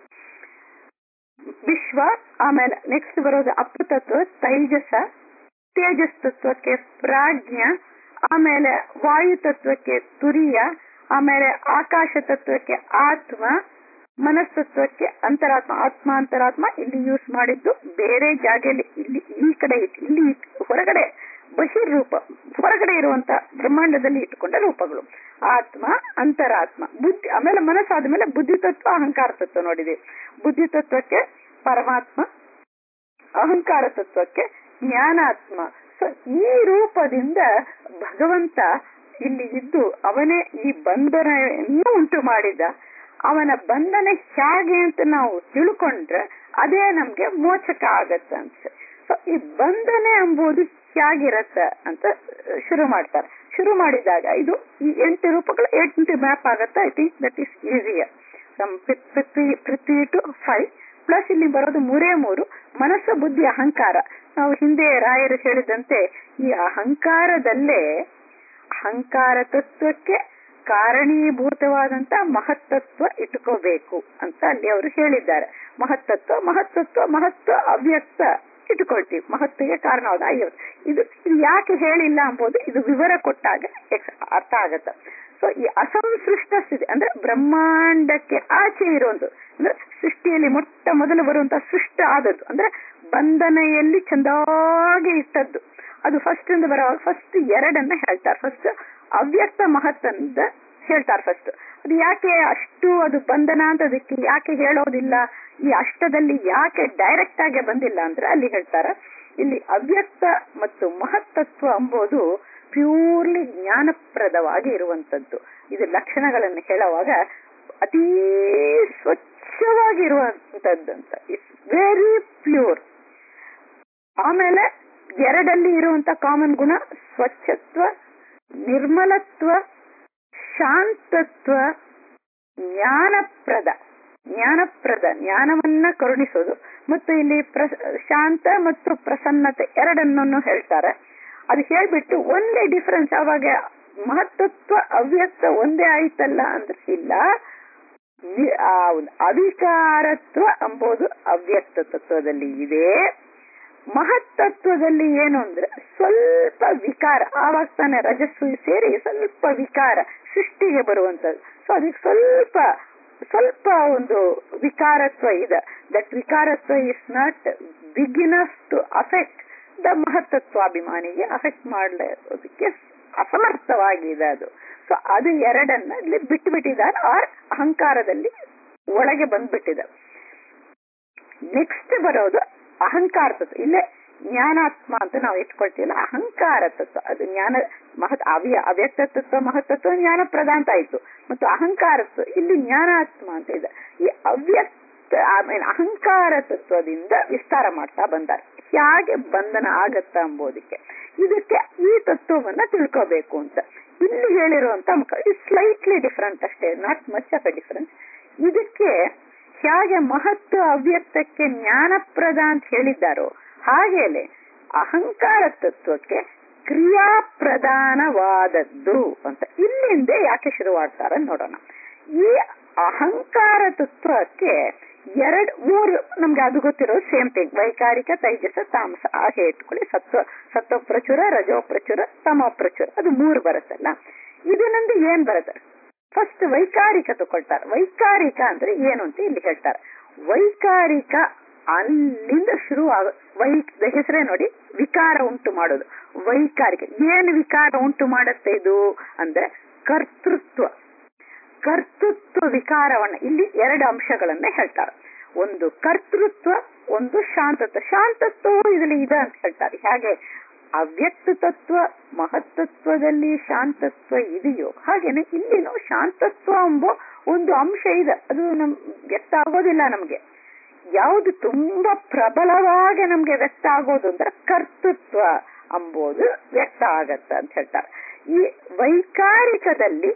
ವಿಶ್ವ ಆಮೇಲೆ ನೆಕ್ಸ್ಟ್ ಬರೋದು ಅಪ್ಪು ತತ್ವ ತೈಜಸ ತೇಜಸ್ ತತ್ವಕ್ಕೆ ಪ್ರಾಜ್ಞ ಆಮೇಲೆ ವಾಯು ತತ್ವಕ್ಕೆ ತುರಿಯ ಆಮೇಲೆ ಆಕಾಶ ತತ್ವಕ್ಕೆ ಆತ್ಮ ಮನಸ್ತತ್ವಕ್ಕೆ ಅಂತರಾತ್ಮ ಆತ್ಮ ಅಂತರಾತ್ಮ ಇಲ್ಲಿ ಯೂಸ್ ಮಾಡಿದ್ದು ಬೇರೆ ಜಾಗೆಯಲ್ಲಿ ಇಲ್ಲಿ ಈ ಕಡೆ ಇಟ್- ಇಲ್ಲಿ ಇಟ್- ಹೊರಗಡೆ ಬಹಿರ್ರೂಪ ಹೊರಗಡೆ ಇರುವಂತ ಬ್ರಹ್ಮಾಂಡದಲ್ಲಿ ಇಟ್ಟುಕೊಂಡ ರೂಪಗಳು ಆತ್ಮ ಅಂತರಾತ್ಮ ಬುದ್ಧಿ ಆಮೇಲೆ ಮನಸ್ಸಾದ ಮೇಲೆ ಬುದ್ಧಿ ತತ್ವ ಅಹಂಕಾರ ತತ್ವ ನೋಡಿದೆ ಬುದ್ಧಿ ತತ್ವಕ್ಕೆ ಪರಮಾತ್ಮ ಅಹಂಕಾರ ತತ್ವಕ್ಕೆ ಜ್ಞಾನಾತ್ಮ ಸೊ ಈ ರೂಪದಿಂದ ಭಗವಂತ ಇಲ್ಲಿ ಇದ್ದು ಅವನೇ ಈ ಬಂಧನವನ್ನು ಉಂಟು ಮಾಡಿದ ಅವನ ಬಂಧನ ಹೇಗೆ ಅಂತ ನಾವು ತಿಳ್ಕೊಂಡ್ರೆ ಅದೇ ನಮ್ಗೆ ಮೋಚಕ ಆಗತ್ತ ಅಂತ ಸೊ ಈ ಬಂಧನೆ ಎಂಬುದು ಹೇಗಿರತ್ತ ಅಂತ ಶುರು ಮಾಡ್ತಾರೆ ಶುರು ಮಾಡಿದಾಗ ಇದು ಈ ಎಂಟು ರೂಪಗಳು ಎಂಟು ಮ್ಯಾಪ್ ಆಗತ್ತ I think that is easier ಪೃಥ್ವಿ ಪೃಥ್ವಿ ಟು ಫೈವ್ ಪ್ಲಸ್ ಇಲ್ಲಿ ಬರೋದು ಮೂರೇ ಮೂರು ಮನಸ್ಸು ಬುದ್ಧಿ ಅಹಂಕಾರ ನಾವು ಹಿಂದೆ ರಾಯರು ಹೇಳಿದಂತೆ ಈ ಅಹಂಕಾರದಲ್ಲೇ ಅಹಂಕಾರ ತತ್ವಕ್ಕೆ ಕಾರಣೀಭೂತವಾದಂತ ಮಹತ್ತತ್ವ ಇಟ್ಕೋಬೇಕು ಅಂತ ಅಲ್ಲಿ ಅವರು ಹೇಳಿದ್ದಾರೆ ಮಹತ್ತತ್ವ ಮಹತ್ತತ್ವ ಮಹತ್ವ ಅವ್ಯಕ್ತ ಇಟ್ಕೊಳ್ತೀವಿ ಮಹತ್ವಗೆ ಕಾರಣವಾದ ಅಯ್ಯೋ ಇದು ಇದು ಯಾಕೆ ಹೇಳಿಲ್ಲ ಎಂಬುದು ಇದು ವಿವರ ಕೊಟ್ಟಾಗ ಎಕ್ಸ್- ಅರ್ಥ ಆಗತ್ತೆ ಸೊ ಈ ಅಸಂಸೃಷ್ಟ ಸ್ಥಿತಿ ಅಂದ್ರೆ ಬ್ರಹ್ಮಾಂಡಕ್ಕೆ ಆಚೆ ಇರುವಂತ ಅಂದ್ರೆ ಸೃಷ್ಟಿಯಲ್ಲಿ ಮೊಟ್ಟ ಮೊದಲು ಬರುವಂತ ಸೃಷ್ಟ ಆದದ್ದು ಅಂದ್ರೆ ಬಂಧನೆಯಲ್ಲಿ ಚಂದಾಗಿ ಇಟ್ಟದ್ದು ಅದು ಫಸ್ಟ್ ಇಂದ ಬರುವಾಗ ಫಸ್ಟ್ ಎರಡನ್ನ ಹೇಳ್ತಾರೆ ಫಸ್ಟ್ ಅವ್ಯಕ್ತ ಮಹತ್ ಅಂತ ಹೇಳ್ತಾರೆ ಫಸ್ಟ್ ಅದು ಯಾಕೆ ಅಷ್ಟು ಅದು ಬಂಧನ ಅಂತ ಅದಕ್ಕೆ ಯಾಕೆ ಹೇಳೋದಿಲ್ಲ ಈ ಅಷ್ಟದಲ್ಲಿ ಯಾಕೆ ಡೈರೆಕ್ಟ್ ಆಗಿ ಬಂದಿಲ್ಲ ಅಂದ್ರೆ ಅಲ್ಲಿ ಹೇಳ್ತಾರೆ ಇಲ್ಲಿ ಅವ್ಯಕ್ತ ಮತ್ತು ಮಹತ್ತತ್ವ ಎಂಬುದು ಪ್ಯೂರ್ಲಿ ಜ್ಞಾನಪ್ರದವಾಗಿ ಇರುವಂತದ್ದು ಇದು ಲಕ್ಷಣಗಳನ್ನು ಹೇಳುವಾಗ ಅತೀ ಸ್ವಚ್ಛವಾಗಿರುವಂತದ್ದು ಅಂತ ಇಟ್ಸ್ ವೆರಿ ಪ್ಯೂರ್ ಆಮೇಲೆ ಎರಡಲ್ಲಿ ಇರುವಂತ ಕಾಮನ್ ಗುಣ ಸ್ವಚ್ಛತ್ವ ನಿರ್ಮಲತ್ವ ಶಾಂತತ್ವ ಜ್ಞಾನಪ್ರದ ಜ್ಞಾನಪ್ರದ ಜ್ಞಾನವನ್ನ ಕರುಣಿಸೋದು ಮತ್ತು ಇಲ್ಲಿ ಪ್ರ- ಶಾಂತ ಮತ್ತು ಪ್ರಸನ್ನತೆ ಎರಡನ್ನೂ ಹೇಳ್ತಾರೆ ಅದು ಹೇಳ್ಬಿಟ್ಟು ಒಂದೇ ಡಿಫರೆನ್ಸ್ ಅವಾಗ ಮಹತ್ತತ್ವ ಅವ್ಯಕ್ತ ಒಂದೇ ಆಯ್ತಲ್ಲ ಅಂದ್ರೆ ಇಲ್ಲ ವಿ- ಆ ಒಂದು ಅವಿಕಾರತ್ವ ಎಂಬುದು ಅವ್ಯಕ್ತ ತತ್ವದಲ್ಲಿ ಇದೆ ಮಹತ್ತತ್ವದಲ್ಲಿ ಏನು ಅಂದ್ರೆ ಸ್ವಲ್ಪ ವಿಕಾರ ಆವಾಗ ತಾನೆ ರಜಸ್ಸು ಸೇರಿ ಸ್ವಲ್ಪ ವಿಕಾರ ಸೃಷ್ಟಿಗೆ ಬರುವಂತದ್ದು ಸೊ ಅದಕ್ಕೆ ಸ್ವಲ್ಪ ಸ್ವಲ್ಪ ಒಂದು ವಿಕಾರತ್ವ ಇದೆ ದಟ್ ವಿಕಾರತ್ವ is not big enough to affect the ಮಹತ್ತತ್ವಾಭಿಮಾನಿಗೆ ಅಫೆಕ್ಟ್ ಮಾಡಲಿಕ್ಕೆ ಅಸಮರ್ಥವಾಗಿದೆ ಅದು ಸೊ ಅದು ಎರಡನ್ನ ಇಲ್ಲಿ ಬಿಟ್ಟುಬಿಟ್ಟಿದ್ದಾರೆ ಆರ್ ಅಹಂಕಾರದಲ್ಲಿ ಒಳಗೆ ಬಂದ್ಬಿಟ್ಟಿದೆ ನೆಕ್ಸ್ಟ್ ಬರೋದು ಅಹಂಕಾರ ತತ್ವ ಇಲ್ಲೇ ಜ್ಞಾನಾತ್ಮ ಅಂತ ನಾವು ಇಟ್ಕೊಳ್ತೀವಲ್ಲ ಅಹಂಕಾರ ತತ್ವ ಅದು ಜ್ಞಾನ ಮಹತ್ ಅವ್ಯ ಅವ್ಯಕ್ತ ತತ್ವ ಮಹತ್ತತ್ವ ಜ್ಞಾನ ಪ್ರಧಾನ ಆಯ್ತು ಮತ್ತು ಅಹಂಕಾರತ್ವ ಇಲ್ಲಿ ಜ್ಞಾನಾತ್ಮ ಅಂತ ಇದೆ ಈ ಅವ್ಯಕ್ತ ಆಮೇಲೆ ಅಹಂಕಾರ ತತ್ವದಿಂದ ವಿಸ್ತಾರ ಮಾಡ್ತಾ ಬಂದಾರೆ ಹೇಗೆ ಬಂಧನ ಆಗತ್ತ ಎಂಬುದಕ್ಕೆ ಇದಕ್ಕೆ ಈ ತತ್ವವನ್ನ ತಿಳ್ಕೋಬೇಕು ಅಂತ ಇಲ್ಲಿ ಹೇಳಿರುವಂತ ಮುಖ ಸ್ಲೈಟ್ಲಿ ಡಿಫರೆಂಟ್ ಅಷ್ಟೇ not much of a difference ಇದಕ್ಕೆ ಹೇಗೆ ಮಹತ್ವ ಅವ್ಯಕ್ತಕ್ಕೆ ಜ್ಞಾನಪ್ರದ ಅಂತ ಹೇಳಿದ್ದಾರೋ ಹಾಗೇನೆ ಅಹಂಕಾರ ತತ್ವಕ್ಕೆ ಕ್ರಿಯಾ ಪ್ರಧಾನವಾದದ್ದು ಅಂತ ಇಲ್ಲಿಂದ ಯಾಕೆ ಶುರುವಾಡ್ತಾರ ನೋಡೋಣ ಈ ಅಹಂಕಾರ ತತ್ವಕ್ಕೆ ಎರಡ್ ಮೂರು ನಮ್ಗೆ ಅದು ಗೊತ್ತಿರೋ ಸೇಮ್ ಥಿಂಗ್ ವೈಕಾರಿಕ ತೈಜಸ ತಾಮಸ ಹಾಗೆ ಇಟ್ಕೊಳ್ಳಿ ಸತ್ವ ಸತ್ವ ಪ್ರಚುರ ರಜೋ ಪ್ರಚುರ ತಮೋ ಪ್ರಚುರ ಅದು ಮೂರು ಬರುತ್ತಲ್ಲ ಇದನ್ನೊಂದು ಏನ್ ಬರುತ್ತೆ ಫಸ್ಟ್ ವೈಕಾರಿಕ ತಗೊಳ್ತಾರೆ ವೈಕಾರಿಕ ಅಂದ್ರೆ ಏನು ಅಂತ ಇಲ್ಲಿ ಹೇಳ್ತಾರೆ ವೈಕಾರಿಕ ಅಲ್ಲಿಂದ ಶುರು ಆಗ ವೈ ಹೆಸರೇ ನೋಡಿ ವಿಕಾರ ಉಂಟು ಮಾಡೋದು ವೈಕಾರಿಕ ಏನು ವಿಕಾರ ಉಂಟು ಮಾಡುತ್ತೆ ಇದು ಅಂದ್ರೆ ಕರ್ತೃತ್ವ ಕರ್ತೃತ್ವ ವಿಕಾರವನ್ನ ಇಲ್ಲಿ ಎರಡು ಅಂಶಗಳನ್ನ ಹೇಳ್ತಾರೆ ಒಂದು ಕರ್ತೃತ್ವ ಒಂದು ಶಾಂತತ್ವ ಶಾಂತತ್ವವು ಇದರಲ್ಲಿ ಇದೆ ಅಂತ ಹೇಳ್ತಾರೆ ಹಾಗೆ ಅವ್ಯಕ್ತ ತತ್ವ ಮಹತ್ತತ್ವದಲ್ಲಿ ಶಾಂತತ್ವ ಇದೆಯೋ ಹಾಗೇನೆ ಇಲ್ಲಿನೂ ಶಾಂತತ್ವ ಎಂಬ ಒಂದು ಅಂಶ ಇದೆ ಅದು ನಮ್ ವ್ಯಕ್ತ ಆಗೋದಿಲ್ಲ ನಮ್ಗೆ ಯಾವುದು ತುಂಬಾ ಪ್ರಬಲವಾಗಿ ನಮ್ಗೆ ವ್ಯಕ್ತ ಆಗೋದು ಅಂದ್ರೆ ಕರ್ತೃತ್ವ ಅಂಬೋದು ವ್ಯಕ್ತ ಆಗತ್ತ ಅಂತ ಹೇಳ್ತಾರೆ ಈ ವೈಕಾರಿಕದಲ್ಲಿ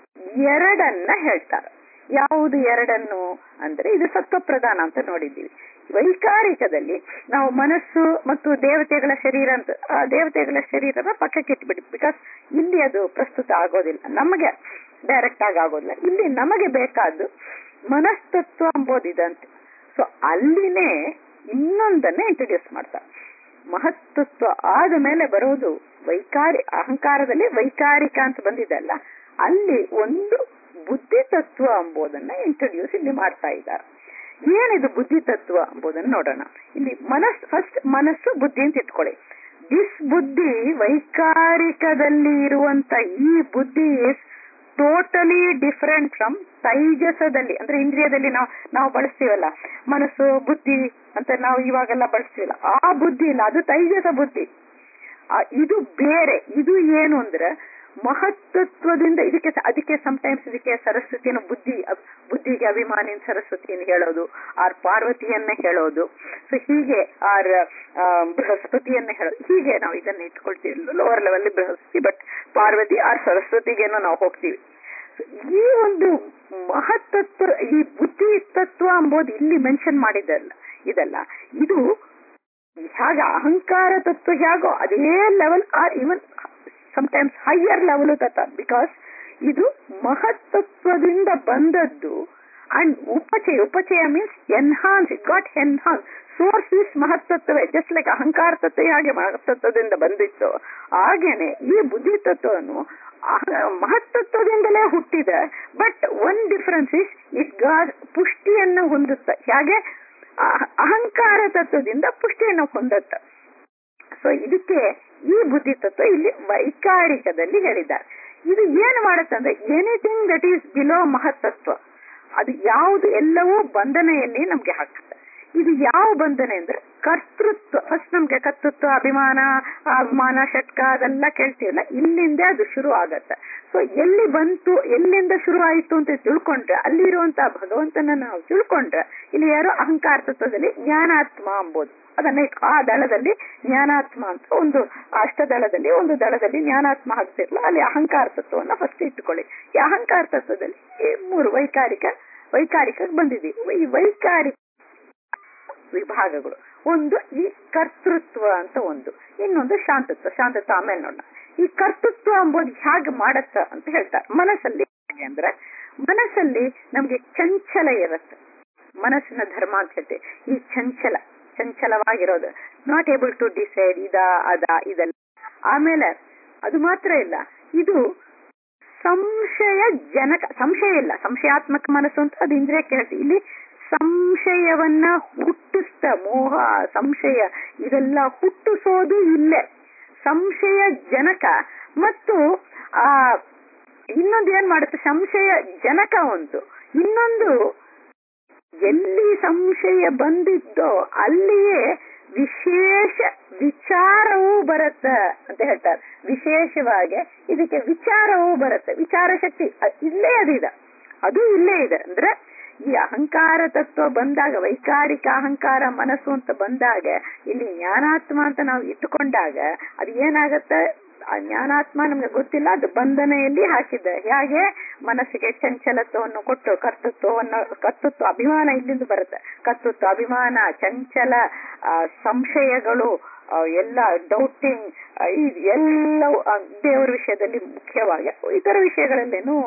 ಎರಡನ್ನ ಹೇಳ್ತಾರೆ ಯಾವುದು ಎರಡನ್ನು ಅಂದ್ರೆ ಇದು ಸತ್ವ ಪ್ರಧಾನ ಅಂತ ನೋಡಿದ್ದೀವಿ ವೈಕಾರಿಕದಲ್ಲಿ ನಾವು ಮನಸ್ಸು ಮತ್ತು ದೇವತೆಗಳ ಶರೀರ ಅಂತ ಆ ದೇವತೆಗಳ ಶರೀರನ ಪಕ್ಕಕ್ಕೆ ಇಟ್ಬಿಡಿ ಬಿಕಾಸ್ ಇಲ್ಲಿ ಅದು ಪ್ರಸ್ತುತ ಆಗೋದಿಲ್ಲ ನಮಗೆ ಡೈರೆಕ್ಟ್ ಆಗಿ ಆಗೋದಿಲ್ಲ ಇಲ್ಲಿ ನಮಗೆ ಬೇಕಾದ್ದು ಮನಸ್ತತ್ವ ಅಂಬೋದಿದಂತೆ ಸೊ ಅಲ್ಲಿನೇ ಇನ್ನೊಂದನ್ನ ಇಂಟ್ರೊಡ್ಯೂಸ್ ಮಾಡ್ತಾರೆ ಮಹತ್ತತ್ವ ಆದ ಮೇಲೆ ಬರೋದು ವೈಕಾರಿ ಅಹಂಕಾರದಲ್ಲಿ ವೈಕಾರಿಕ ಅಂತ ಬಂದಿದೆಲ್ಲ ಅಲ್ಲಿ ಒಂದು ಬುದ್ಧಿ ತತ್ವ ಎಂಬುದನ್ನ ಇಂಟ್ರೊಡ್ಯೂಸ್ ಇಲ್ಲಿ ಮಾಡ್ತಾ ಇದ್ದಾರೆ ಏನಿದು ಬುದ್ಧಿ ತತ್ವ ಎಂಬುದನ್ನು ನೋಡೋಣ ಇಲ್ಲಿ ಮನಸ್ ಫಸ್ಟ್ ಮನಸ್ಸು ಬುದ್ಧಿ ಅಂತ ಇಟ್ಕೊಳ್ಳಿ ದಿಸ್ ಬುದ್ಧಿ ವೈಕಾರಿಕದಲ್ಲಿ ಇರುವಂತ ಈ ಬುದ್ಧಿ ಇಸ್ ಟೋಟಲಿ ಡಿಫರೆಂಟ್ ಫ್ರಮ್ ತೈಜಸದಲ್ಲಿ ಅಂದ್ರೆ ಇಂದ್ರಿಯದಲ್ಲಿ ನಾವು ನಾವು ಬಳಸ್ತೀವಲ್ಲ ಮನಸ್ಸು ಬುದ್ಧಿ ಅಂತ ನಾವು ಇವಾಗೆಲ್ಲ ಬಳಸ್ತೀವಲ್ಲ ಆ ಬುದ್ಧಿ ಇಲ್ಲ ಅದು ತೈಜಸ ಬುದ್ಧಿ ಇದು ಬೇರೆ ಇದು ಏನು ಅಂದ್ರೆ ಮಹತ್ತತ್ವದಿಂದ ಇದಕ್ಕೆ ಅದಕ್ಕೆ ಸಮಟೈಮ್ಸ್ ಇದಕ್ಕೆ ಸರಸ್ವತಿಯನ್ನು ಬುದ್ಧಿ ಬುದ್ಧಿಗೆ ಅಭಿಮಾನಿನ ಸರಸ್ವತಿಯನ್ನು ಹೇಳೋದು ಆರ್ ಪಾರ್ವತಿಯನ್ನ ಹೇಳೋದು ಸೊ ಹೀಗೆ ಆರ್ ಬೃಹಸ್ಪತಿಯನ್ನ ಹೇಳೋದು ಹೀಗೆ ನಾವು ಇದನ್ನ ಇಟ್ಕೊಳ್ತೀವಿ lower level Brihaspati but Parvati or ಸರಸ್ವತಿಗೇನೋ ನಾವು ಹೋಗ್ತೀವಿ ಈ ಒಂದು ಮಹತ್ತತ್ವ ಈ ಬುದ್ಧಿ ತತ್ವ ಎಂಬುದು ಇಲ್ಲಿ ಮೆನ್ಷನ್ ಮಾಡಿದಲ್ಲ ಇದಲ್ಲ ಇದು ಹೇಗೆ ಅಹಂಕಾರ ತತ್ವ ಹೇಗೋ ಅದೇ level or even sometimes higher level ತತ್ವ ಬಿಕಾಸ್ ಇದು ಮಹತ್ತತ್ವದಿಂದ ಬಂದದ್ದು ಅಂಡ್ ಉಪಚಯ ಉಪಚಯ means enhance it got enhance source is ಮಹತ್ತತ್ವವೇ ಜಸ್ಟ್ ಲೈಕ್ ಅಹಂಕಾರ ತತ್ವ ಹಾಗೆ ಮಹತ್ತತ್ವದಿಂದ ಬಂದಿತ್ತು ಹಾಗೇನೆ ಈ ಬುದ್ಧಿ ತತ್ವವನ್ನು ಮಹತ್ತತ್ವದಿಂದಲೇ ಹುಟ್ಟಿದೆ but one difference is it got ಪುಷ್ಟಿಯನ್ನು ಹೊಂದುತ್ತೆ ಹೇಗೆ ಅಹಂಕಾರ ತತ್ವದಿಂದ ಪುಷ್ಟಿಯನ್ನು ಹೊಂದುತ್ತೆ ಸೊ ಇದಕ್ಕೆ ಈ ಬುದ್ಧಿ ತತ್ವ ಇಲ್ಲಿ ವೈಕಾರಿಕದಲ್ಲಿ ಹೇಳಿದ್ದಾರೆ ಇದು ಏನು ಮಾಡುತ್ತಂದ್ರೆ ಎನಿಥಿಂಗ್ ದಟ್ ಈಸ್ ಬಿಲೋ ಮಹತ್ತತ್ವ ಅದು ಯಾವುದು ಎಲ್ಲವೂ ಬಂಧನೆಯಲ್ಲಿ ನಮ್ಗೆ ಹಾಕುತ್ತೆ ಇದು ಯಾವ ಬಂಧನೆ ಅಂದ್ರೆ ಕರ್ತೃತ್ವ ಫಸ್ಟ್ ನಮ್ಗೆ ಕರ್ತೃತ್ವ ಅಭಿಮಾನ ಅಭಿಮಾನ ಷಟ್ಕ ಅದೆಲ್ಲ ಕೇಳ್ತೀವಲ್ಲ ಇಲ್ಲಿಂದ ಅದು ಶುರು ಆಗತ್ತೆ ಸೊ ಎಲ್ಲಿ ಬಂತು ಎಲ್ಲಿಂದ ಶುರು ಆಯಿತು ಅಂತ ತಿಳ್ಕೊಂಡ್ರೆ ಅಲ್ಲಿರುವಂತಹ ಭಗವಂತನ ನಾವು ತಿಳ್ಕೊಂಡ್ರೆ ಇಲ್ಲಿ ಯಾರೋ ಅಹಂಕಾರ ತತ್ವದಲ್ಲಿ ಜ್ಞಾನಾತ್ಮ ಅಂಬೋದು ಅದನ್ನ ಆ ದಳದಲ್ಲಿ ಜ್ಞಾನಾತ್ಮ ಅಂತ ಒಂದು ಅಷ್ಟದಳದಲ್ಲಿ ಒಂದು ದಳದಲ್ಲಿ ಜ್ಞಾನಾತ್ಮ ಹಾಕ್ತಿರ್ಲ ಅಲ್ಲಿ ಅಹಂಕಾರ ತತ್ವವನ್ನ ಫಸ್ಟ್ ಇಟ್ಟುಕೊಳ್ಳಿ ಈ ಅಹಂಕಾರ ತತ್ವದಲ್ಲಿ ಈ ಮೂರು ವೈಕಾರಿಕ ವೈಕಾರಿಕ ಬಂದಿದ್ದೀವಿ ಈ ವೈಕಾರಿಕ ವಿಭಾಗಗಳು ಒಂದು ಈ ಕರ್ತೃತ್ವ ಅಂತ ಒಂದು ಇನ್ನೊಂದು ಶಾಂತತ್ವ ಶಾಂತತ್ವ ಆಮೇಲೆ ನೋಡೋಣ ಈ ಕರ್ತೃತ್ವ ಎಂಬುದು ಹೇಗೆ ಮಾಡತ್ತ ಅಂತ ಹೇಳ್ತಾರೆ ಮನಸ್ಸಲ್ಲಿ ಹೇಗೆ ಅಂದ್ರೆ ಮನಸ್ಸಲ್ಲಿ ನಮ್ಗೆ ಚಂಚಲ ಇರುತ್ತೆ ಮನಸ್ಸಿನ ಧರ್ಮ ಅಂತ ಹೇಳ್ತೀವಿ ಈ ಚಂಚಲ ಚಂಚಲವಾಗಿರೋದು ನಾಟ್ ಏಬಲ್ ಟು ಡಿಸೈಡ್ ಇದ ಅದ ಇದೆಲ್ಲ ಆಮೇಲೆ ಅದು ಮಾತ್ರ ಇಲ್ಲ ಇದು ಸಂಶಯ ಜನಕ ಸಂಶಯ ಇಲ್ಲ ಸಂಶಯಾತ್ಮಕ ಮನಸ್ಸು ಅಂತ ಅದು ಇಂದ್ರಿಯಕ್ಕೆ ಹೇಳ್ತೀವಿ ಇಲ್ಲಿ ಸಂಶಯವನ್ನ ಹುಟ್ಟಿಸ್ತ ಮೋಹ ಸಂಶಯ ಇದೆಲ್ಲ ಹುಟ್ಟಿಸೋದು ಇಲ್ಲೇ ಸಂಶಯ ಜನಕ ಮತ್ತು ಆ ಇನ್ನೊಂದು ಏನ್ ಮಾಡುತ್ತೆ ಸಂಶಯ ಜನಕ ಒಂದು ಇನ್ನೊಂದು ಎಲ್ಲಿ ಸಂಶಯ ಬಂದಿದ್ದೋ ಅಲ್ಲಿಯೇ ವಿಶೇಷ ವಿಚಾರವೂ ಬರುತ್ತೆ ಅಂತ ಹೇಳ್ತಾರೆ ವಿಶೇಷವಾಗಿ ಇದಕ್ಕೆ ವಿಚಾರವೂ ಬರುತ್ತೆ ವಿಚಾರ ಶಕ್ತಿ ಅ- ಇಲ್ಲೇ ಅದಿದೆ ಅದು ಇಲ್ಲೇ ಇದೆ ಅಂದ್ರೆ ಈ ಅಹಂಕಾರ ತತ್ವ ಬಂದಾಗ ವೈಕಾರಿಕ ಅಹಂಕಾರ ಮನಸ್ಸು ಅಂತ ಬಂದಾಗ ಇಲ್ಲಿ ಜ್ಞಾನಾತ್ಮ ಅಂತ ನಾವು ಇಟ್ಟುಕೊಂಡಾಗ ಅದು ಏನಾಗತ್ತೆ ಆ ಜ್ಞಾನಾತ್ಮ ನಮ್ಗೆ ಗೊತ್ತಿಲ್ಲ ಅದು ಬಂಧನೆಯಲ್ಲಿ ಹಾಕಿದ್ದ ಹೇಗೆ ಮನಸ್ಸಿಗೆ ಚಂಚಲತ್ವವನ್ನು ಕೊಟ್ಟು ಕರ್ತೃತ್ವವನ್ನು ಕರ್ತೃತ್ವ ಅಭಿಮಾನ ಇಲ್ಲಿಂದ ಬರುತ್ತೆ ಕರ್ತೃತ್ವ ಅಭಿಮಾನ ಚಂಚಲ ಆ, ಸಂಶಯಗಳು ಆ, ಎಲ್ಲ ಡೌಟಿಂಗ್ ಎಲ್ಲವೂ ಆ, ದೇವರ ವಿಷಯದಲ್ಲಿ ಮುಖ್ಯವಾಗಿ ಇತರ ವಿಷಯಗಳಲ್ಲೇನು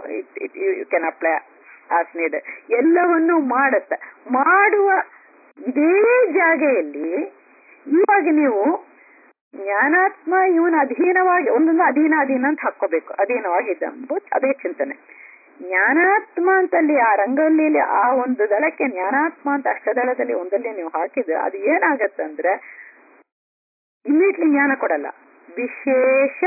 you can apply as need ಎಲ್ಲವನ್ನೂ ಮಾಡುತ್ತೆ ಮಾಡುವ ಇದೇ ಜಾಗೆಯಲ್ಲಿ ಇವಾಗ ನೀವು ಜ್ಞಾನಾತ್ಮ ಇವನ ಅಧೀನವಾಗಿ ಒಂದೊಂದು ಅಧೀನ ಅಧೀನ ಅಂತ ಹಾಕೋಬೇಕು ಅಧೀನವಾಗಿದ್ದ ಎಂಬುದು ಅದೇ ಚಿಂತನೆ ಜ್ಞಾನಾತ್ಮ ಅಂತಲ್ಲಿ ಆ ರಂಗಲ್ಲಿಲಿ ಆ ಒಂದು ದಳಕ್ಕೆ ಜ್ಞಾನಾತ್ಮ ಅಂತ ಅಷ್ಟದಳದಲ್ಲಿ ಒಂದಲ್ಲಿ ನೀವು ಹಾಕಿದ್ರೆ ಅದು ಏನಾಗತ್ತಂದ್ರೆ ಇಮಿಡಿಯೇಟ್ಲಿ ಜ್ಞಾನ ಕೊಡಲ್ಲ ವಿಶೇಷ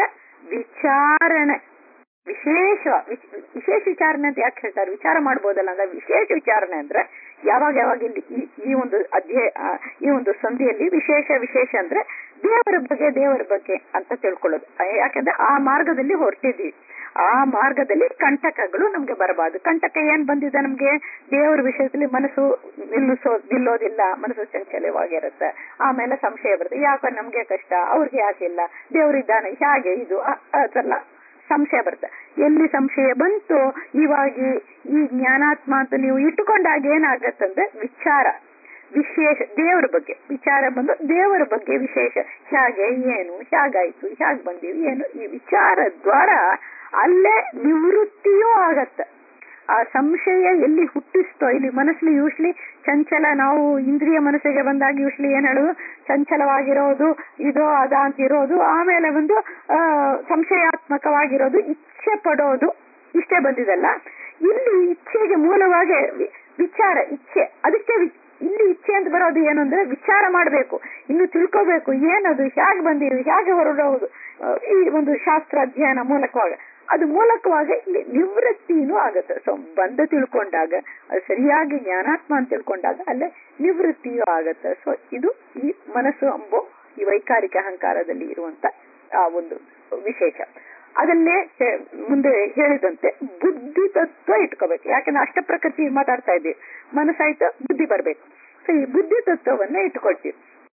ವಿಚಾರಣೆ ವಿಶೇಷ ವಿಚ್- ವಿಶೇಷ ವಿಚಾರಣೆ ಅಂತ ಯಾಕೆ ಹೇಳ್ತಾರೆ ವಿಚಾರ ಮಾಡ್ಬೋದಲ್ಲ ಅಂದ್ರೆ ವಿಶೇಷ ವಿಚಾರಣೆ ಅಂದ್ರೆ ಯಾವಾಗ ಯಾವಾಗ ಇಲ್ಲಿ ಈ- ಈ ಒಂದು ಅಧ್ಯಾಯ ಆ, ಈ ಒಂದು ಸಂಧಿಯಲ್ಲಿ ವಿಶೇಷ ವಿಶೇಷ ಅಂದ್ರೆ ದೇವರ ಬಗ್ಗೆ ದೇವರ ಬಗ್ಗೆ ಅಂತ ತಿಳ್ಕೊಳ್ಳೋದು ಆ, ಯಾಕಂದ್ರೆ ಆ ಮಾರ್ಗದಲ್ಲಿ ಹೊರಟಿದ್ವಿ ಆ ಮಾರ್ಗದಲ್ಲಿ ಕಂಟಕಗಳು ನಮ್ಗೆ ಬರಬಾರ್ದು ಕಂಟಕ ಏನ್ ಬಂದಿದೆ ನಮ್ಗೆ ದೇವರ ವಿಷಯದಲ್ಲಿ ಮನಸ್ಸು ನಿಲ್ಲಿಸೋ ನಿಲ್ಲೋದಿಲ್ಲ ಮನಸ್ಸು ಚಂಚಲವಾಗಿರುತ್ತೆ ಆಮೇಲೆ ಸಂಶಯ ಬರುತ್ತೆ ಯಾಕೆ ನಮ್ಗೆ ಕಷ್ಟ ಅವ್ರಿಗೆ ಯಾಕಿಲ್ಲ ದೇವರಿದ್ದಾನೆ ಹೇಗೆ ಇದು ಅ- ಅದೆಲ್ಲ ಸಂಶಯ ಬರುತ್ತೆ ಎಲ್ಲಿ ಸಂಶಯ ಬಂತು ಇವಾಗ ಈ ಜ್ಞಾನಾತ್ಮ ಅಂತ ನೀವು ಇಟ್ಟುಕೊಂಡಾಗ ಏನಾಗತ್ತಂದ್ರೆ ವಿಚಾರ ವಿಶೇಷ ದೇವರ ಬಗ್ಗೆ ವಿಚಾರ ಬಂದು ದೇವರ ಬಗ್ಗೆ ವಿಶೇಷ ಹೇಗೆ ಏನು ಹೇಗಾಯ್ತು ಹೇಗೆ ಬಂದೀವಿ ಏನು ಈ ವಿಚಾರ ದ್ವಾರ ಅಲ್ಲೇ ನಿವೃತ್ತಿಯೂ ಆಗತ್ತೆ ಆ ಸಂಶಯ ಎಲ್ಲಿ ಹುಟ್ಟಿಸ್ತೋ ಇಲ್ಲಿ ಮನಸ್ಸಲ್ಲಿ ಯೂಶ್ಲಿ ಚಂಚಲ ನಾವು ಇಂದ್ರಿಯ ಮನಸ್ಸಿಗೆ ಬಂದಾಗ ಯೂಶ್ಲಿ ಏನ್ ಹೇಳುದು ಚಂಚಲವಾಗಿರೋದು ಇದು ಅದ ಅಂತ ಇರೋದು ಆಮೇಲೆ ಒಂದು ಆ ಸಂಶಯಾತ್ಮಕವಾಗಿರೋದು ಇಚ್ಛೆ ಪಡೋದು ಇಷ್ಟೇ ಬಂದಿದಲ್ಲ ಇಲ್ಲಿ ಇಚ್ಛೆಗೆ ಮೂಲವಾಗಿ ವಿ- ವಿಚಾರ ಇಚ್ಛೆ ಅದಕ್ಕೆ ವಿ- ಇಲ್ಲಿ ಇಚ್ಛೆ ಅಂತ ಬರೋದು ಏನು ಅಂದ್ರೆ ವಿಚಾರ ಮಾಡಬೇಕು ಇನ್ನು ತಿಳ್ಕೋಬೇಕು ಏನದು ಹೇಗೆ ಬಂದಿವಿ ಹೇಗೆ ಹೊರಡೋದು ಆ, ಈ ಒಂದು ಶಾಸ್ತ್ರ ಅಧ್ಯಯನ ಮೂಲಕವಾಗಿ ಅದು ಮೂಲಕವಾಗಿ ಇಲ್ಲಿ ನಿವೃತ್ತಿನೂ ಆಗುತ್ತೆ ಸೊ ಬಂದ ತಿಳ್ಕೊಂಡಾಗ ಅದು ಸರಿಯಾಗಿ ಜ್ಞಾನಾತ್ಮ ಅಂತ ತಿಳ್ಕೊಂಡಾಗ ಅಲ್ಲೇ ನಿವೃತ್ತಿಯೂ ಆಗತ್ತೆ ಸೊ ಇದು ಈ ಮನಸ್ಸು ಎಂಬೋ ಈ ವೈಕಾರಿಕ ಅಹಂಕಾರದಲ್ಲಿ ಇರುವಂತ ಆ ಒಂದು ವಿಶೇಷ ಅದನ್ನೇ ಹೇ- ಮುಂದೆ ಹೇಳಿದಂತೆ ಬುದ್ಧಿ ತತ್ವ ಇಟ್ಕೋಬೇಕು ಯಾಕಂದ್ರೆ ಅಷ್ಟ ಪ್ರಕೃತಿ ಮಾತಾಡ್ತಾ ಇದ್ದೀವಿ ಮನಸ್ಸಾಯ್ತು ಬುದ್ಧಿ ಬರ್ಬೇಕು ಸೊ ಈ ಬುದ್ಧಿ ತತ್ವವನ್ನ ಇಟ್ಕೊಳ್ತೀವಿ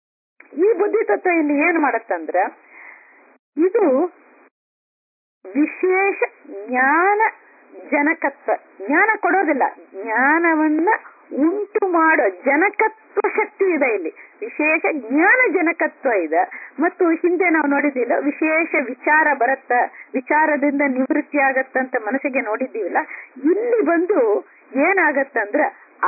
ಈ ಬುದ್ಧಿ ತತ್ವ ಇಲ್ಲಿ ಏನ್ ಮಾಡತ್ತಂದ್ರ ಇದು ವಿಶೇಷ ಜ್ಞಾನ ಜನಕತ್ವ ಜ್ಞಾನ ಕೊಡೋದಿಲ್ಲ ಜ್ಞಾನವನ್ನ ಉಂಟು ಮಾಡೋ ಜನಕತ್ವ ಶಕ್ತಿ ಇದೆ ಇಲ್ಲಿ ವಿಶೇಷ ಜ್ಞಾನ ಜನಕತ್ವ ಇದೆ ಮತ್ತು ಹಿಂದೆ ನಾವು ನೋಡಿದಿಲ್ಲ ವಿಶೇಷ ವಿಚಾರ ಬರತ್ತ ವಿಚಾರದಿಂದ ನಿವೃತ್ತಿ ಆಗತ್ತಂತ ಮನಸ್ಸಿಗೆ ನೋಡಿದ್ದೀವಿಲ್ಲ ಇಲ್ಲಿ ಬಂದು ಏನಾಗತ್ತಂದ್ರ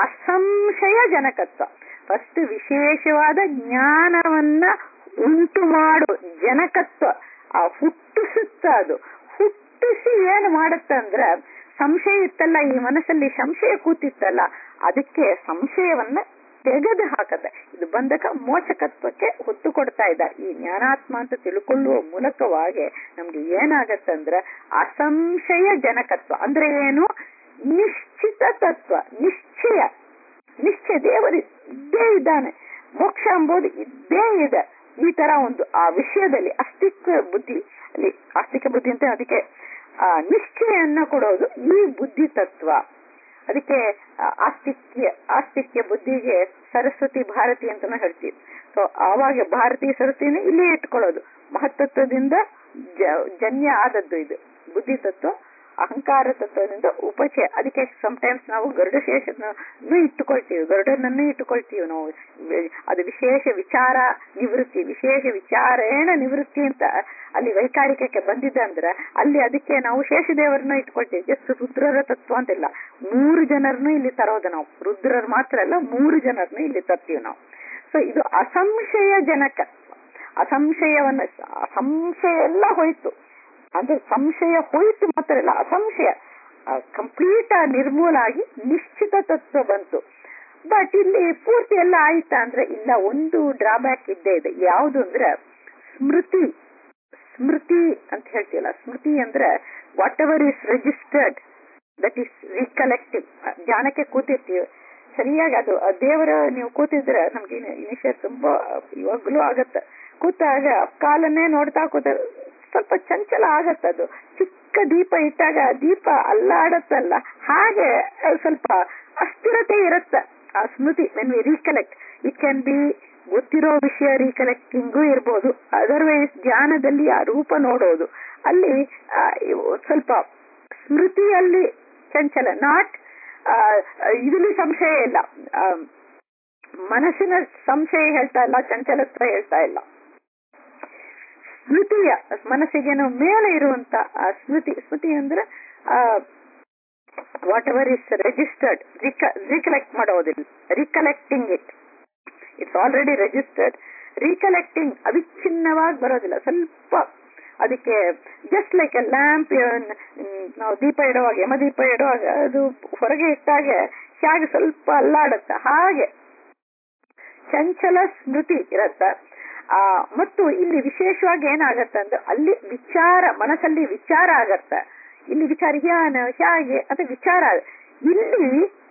ಅಸಂಶಯ ಜನಕತ್ವ ಫಸ್ಟ್ ವಿಶೇಷವಾದ ಜ್ಞಾನವನ್ನ ಉಂಟು ಮಾಡೋ ಜನಕತ್ವ ಆ ಹುಟ್ಟಿಸುತ್ತ ಅದು ಹುಟ್ಟಿಸಿ ಏನು ಮಾಡುತ್ತಂದ್ರ ಸಂಶಯ ಇತ್ತಲ್ಲ ಈ ಮನಸ್ಸಲ್ಲಿ ಸಂಶಯ ಕೂತಿತ್ತಲ್ಲ ಅದಕ್ಕೆ ಸಂಶಯವನ್ನ ತೆಗೆದು ಹಾಕತ್ತೆ ಇದು ಬಂಧಕ ಮೋಚಕತ್ವಕ್ಕೆ ಹೊತ್ತು ಕೊಡ್ತಾ ಇದ್ದ ಈ ಜ್ಞಾನಾತ್ಮ ಅಂತ ತಿಳ್ಕೊಳ್ಳುವ ಮೂಲಕವಾಗಿ ನಮ್ಗೆ ಏನಾಗತ್ತಂದ್ರ ಅಸಂಶಯ ಜನಕತ್ವ ಅಂದ್ರೆ ಏನು ನಿಶ್ಚಿತ ತತ್ವ ನಿಶ್ಚಯ ನಿಶ್ಚಯ ದೇವರು ಇದ್ದೇ ಇದ್ದಾನೆ ಮೋಕ್ಷ ಎಂಬುದು ಇದ್ದೇ ಇದೆ ಈ ತರ ಒಂದು ಆ ವಿಷಯದಲ್ಲಿ ಅಸ್ತಿತ್ವ ಬುದ್ಧಿ ಅಲ್ಲಿ ಆಸ್ತಿಕ ಬುದ್ಧಿ ಅಂತ ಅದಕ್ಕೆ ಆ ನಿಶ್ಚಯನ್ನ ಕೊಡೋದು ಈ ಬುದ್ಧಿ ತತ್ವ ಅದಕ್ಕೆ ಆ, ಆಸ್ತಿಕ್ಯ ಆಸ್ತಿಕ್ಯ ಬುದ್ಧಿಗೆ ಸರಸ್ವತಿ ಭಾರತಿ ಅಂತಾನು ಹೇಳ್ತೀವಿ ಸೊ ಆವಾಗ ಭಾರತಿ ಸರಸ್ವತಿನ ಇಲ್ಲೇ ಇಟ್ಕೊಳ್ಳೋದು ಮಹತ್ತತ್ವದಿಂದ ಜ- ಜನ್ಯ ಆದದ್ದು ಇದು ಬುದ್ಧಿ ತತ್ವ ಅಹಂಕಾರ ತತ್ವದಿಂದ ಉಪಚಯ ಅದಕ್ಕೆ ಸಮಟೈಮ್ಸ್ ನಾವು ಗರುಡ ಶೇಷನ್ನು ಇಟ್ಟುಕೊಳ್ತೀವಿ ಗರುಡನನ್ನು ಇಟ್ಟುಕೊಳ್ತೀವಿ ನಾವು ವಿ- ಅದು ವಿಶೇಷ ವಿಚಾರ ನಿವೃತ್ತಿ ವಿಶೇಷ ವಿಚಾರೇಣ ನಿವೃತ್ತಿ ಅಂತ ಅಲ್ಲಿ ವೈಕಾರಿಕಕ್ಕೆ ಬಂದಿದೆ ಅಂದ್ರೆ ಅಲ್ಲಿ ಅದಕ್ಕೆ ನಾವು ಶೇಷದೇವರನ್ನ ಇಟ್ಕೊಳ್ತೀವಿ ಜಸ್ಟ್ ರುದ್ರರ ತತ್ವ ಅಂತಿಲ್ಲ ಮೂರು ಜನರನ್ನು ಇಲ್ಲಿ ತರೋದು ನಾವು ರುದ್ರರು ಮಾತ್ರ ಅಲ್ಲ ಮೂರು ಜನರನ್ನು ಇಲ್ಲಿ ತರ್ತೀವಿ ನಾವು ಸೊ ಇದು ಅಸಂಶಯ ಜನಕ ಅಸಂಶಯವನ್ನ ಅಸಂಶಯ ಎಲ್ಲ ಹೋಯ್ತು ಅಂದ್ರೆ ಸಂಶಯ ಹೋಯ್ತು ಮಾತ್ರ ಇಲ್ಲ ಅಸಂಶಯ ಕಂಪ್ಲೀಟ್ ನಿರ್ಮೂಲ ಆಗಿ ನಿಶ್ಚಿತ ತತ್ವ ಬಂತು ಬಟ್ ಇಲ್ಲಿ ಪೂರ್ತಿ ಎಲ್ಲ ಆಯ್ತಾ ಅಂದ್ರೆ ಇಲ್ಲ ಒಂದು ಡ್ರಾಬ್ಯಾಕ್ ಇದ್ದೇ ಇದೆ ಯಾವುದು ಅಂದ್ರೆ ಸ್ಮೃತಿ ಸ್ಮೃತಿ ಅಂತ ಹೇಳ್ತೀವಲ್ಲ ಸ್ಮೃತಿ ಅಂದ್ರೆ whatever is registered that is recollective ಜ್ಞಾನಕ್ಕೆ ಕೂತಿರ್ತೀವಿ ಸರಿಯಾಗಿ ಅದು ಆ ದೇವರ ನೀವು ಕೂತಿದ್ರೆ ನಮ್ಗೆ ಇನಿಷಿಯಲ್ ತುಂಬಾ ಇವಾಗ್ಲೂ ಆಗತ್ತೆ ಕೂತಾಗ ಕಾಲನ್ನೇ ನೋಡ್ತಾ ಕೂತ ಸ್ವಲ್ಪ ಚಂಚಲ ಆಗತ್ತೆ ಅದು ಚಿಕ್ಕ ದೀಪ ಇಟ್ಟಾಗ ಆ ದೀಪ ಅಲ್ಲಾಡತ್ತಲ್ಲ ಹಾಗೆ ಅದು ಸ್ವಲ್ಪ ಅಸ್ಥಿರತೆ ಇರುತ್ತೆ ಆ ಸ್ಮೃತಿ when we recollect it can be ಗೊತ್ತಿರೋ ವಿಷಯ ರೀಕಲೆಕ್ಟಿಂಗು ಇರ್ಬೋದು ಅದರ್ವೈಸ್ ಧ್ಯಾನದಲ್ಲಿ ಆ ರೂಪ ನೋಡೋದು ಅಲ್ಲಿ ಆ, ಇವು ಸ್ವಲ್ಪ ಸ್ಮೃತಿಯಲ್ಲಿ ಚಂಚಲ ನಾಟ್ ಇದರಲ್ಲಿ ಸಂಶಯ ಇಲ್ಲ ಆ, ಮನಸ್ಸಿನ ಸಂಶಯ ಹೇಳ್ತಾ ಇಲ್ಲ ಚಂಚಲತ್ವ ಹೇಳ್ತಾ ಇಲ್ಲ ಸ್ಮೃತಿಯ ಮನಸ್ಸಿಗೇನೋ ಮೇಲೆ ಇರುವಂತ ಆ ಸ್ಮೃತಿ ಸ್ಮೃತಿ ಅಂದ್ರೆ whatever is registered recollect ಮಾಡೋದಿಲ್ಲ recollecting it it's already registered recollecting ಅವಿಚ್ಛಿನ್ನವಾಗಿ ಬರೋದಿಲ್ಲ ಸ್ವಲ್ಪ ಅದಕ್ಕೆ ಜಸ್ಟ್ ಲೈಕ್ ಎ ಲ್ಯಾಂಪ್ ನಾವು ದೀಪ ಇಡುವಾಗ ಯಮದೀಪ ಇಡುವಾಗ ಅದು ಹೊರಗೆ ಇಟ್ಟಾಗ ಹೇಗೆ ಸ್ವಲ್ಪ ಅಲ್ಲಾಡತ್ತ ಹಾಗೆ ಚಂಚಲ ಸ್ಮೃತಿ ಇರತ್ತ ಆ ಮತ್ತು ಇಲ್ಲಿ ವಿಶೇಷವಾಗಿ ಏನಾಗತ್ತ ಅಂದ್ರೆ ಅಲ್ಲಿ ವಿಚಾರ ಮನಸ್ಸಲ್ಲಿ ವಿಚಾರ ಆಗತ್ತ ಇಲ್ಲಿ ವಿಚಾರ ಜ್ಞಾನ ಹೇಗೆ ಅಂತ ವಿಚಾರ ಇಲ್ಲಿ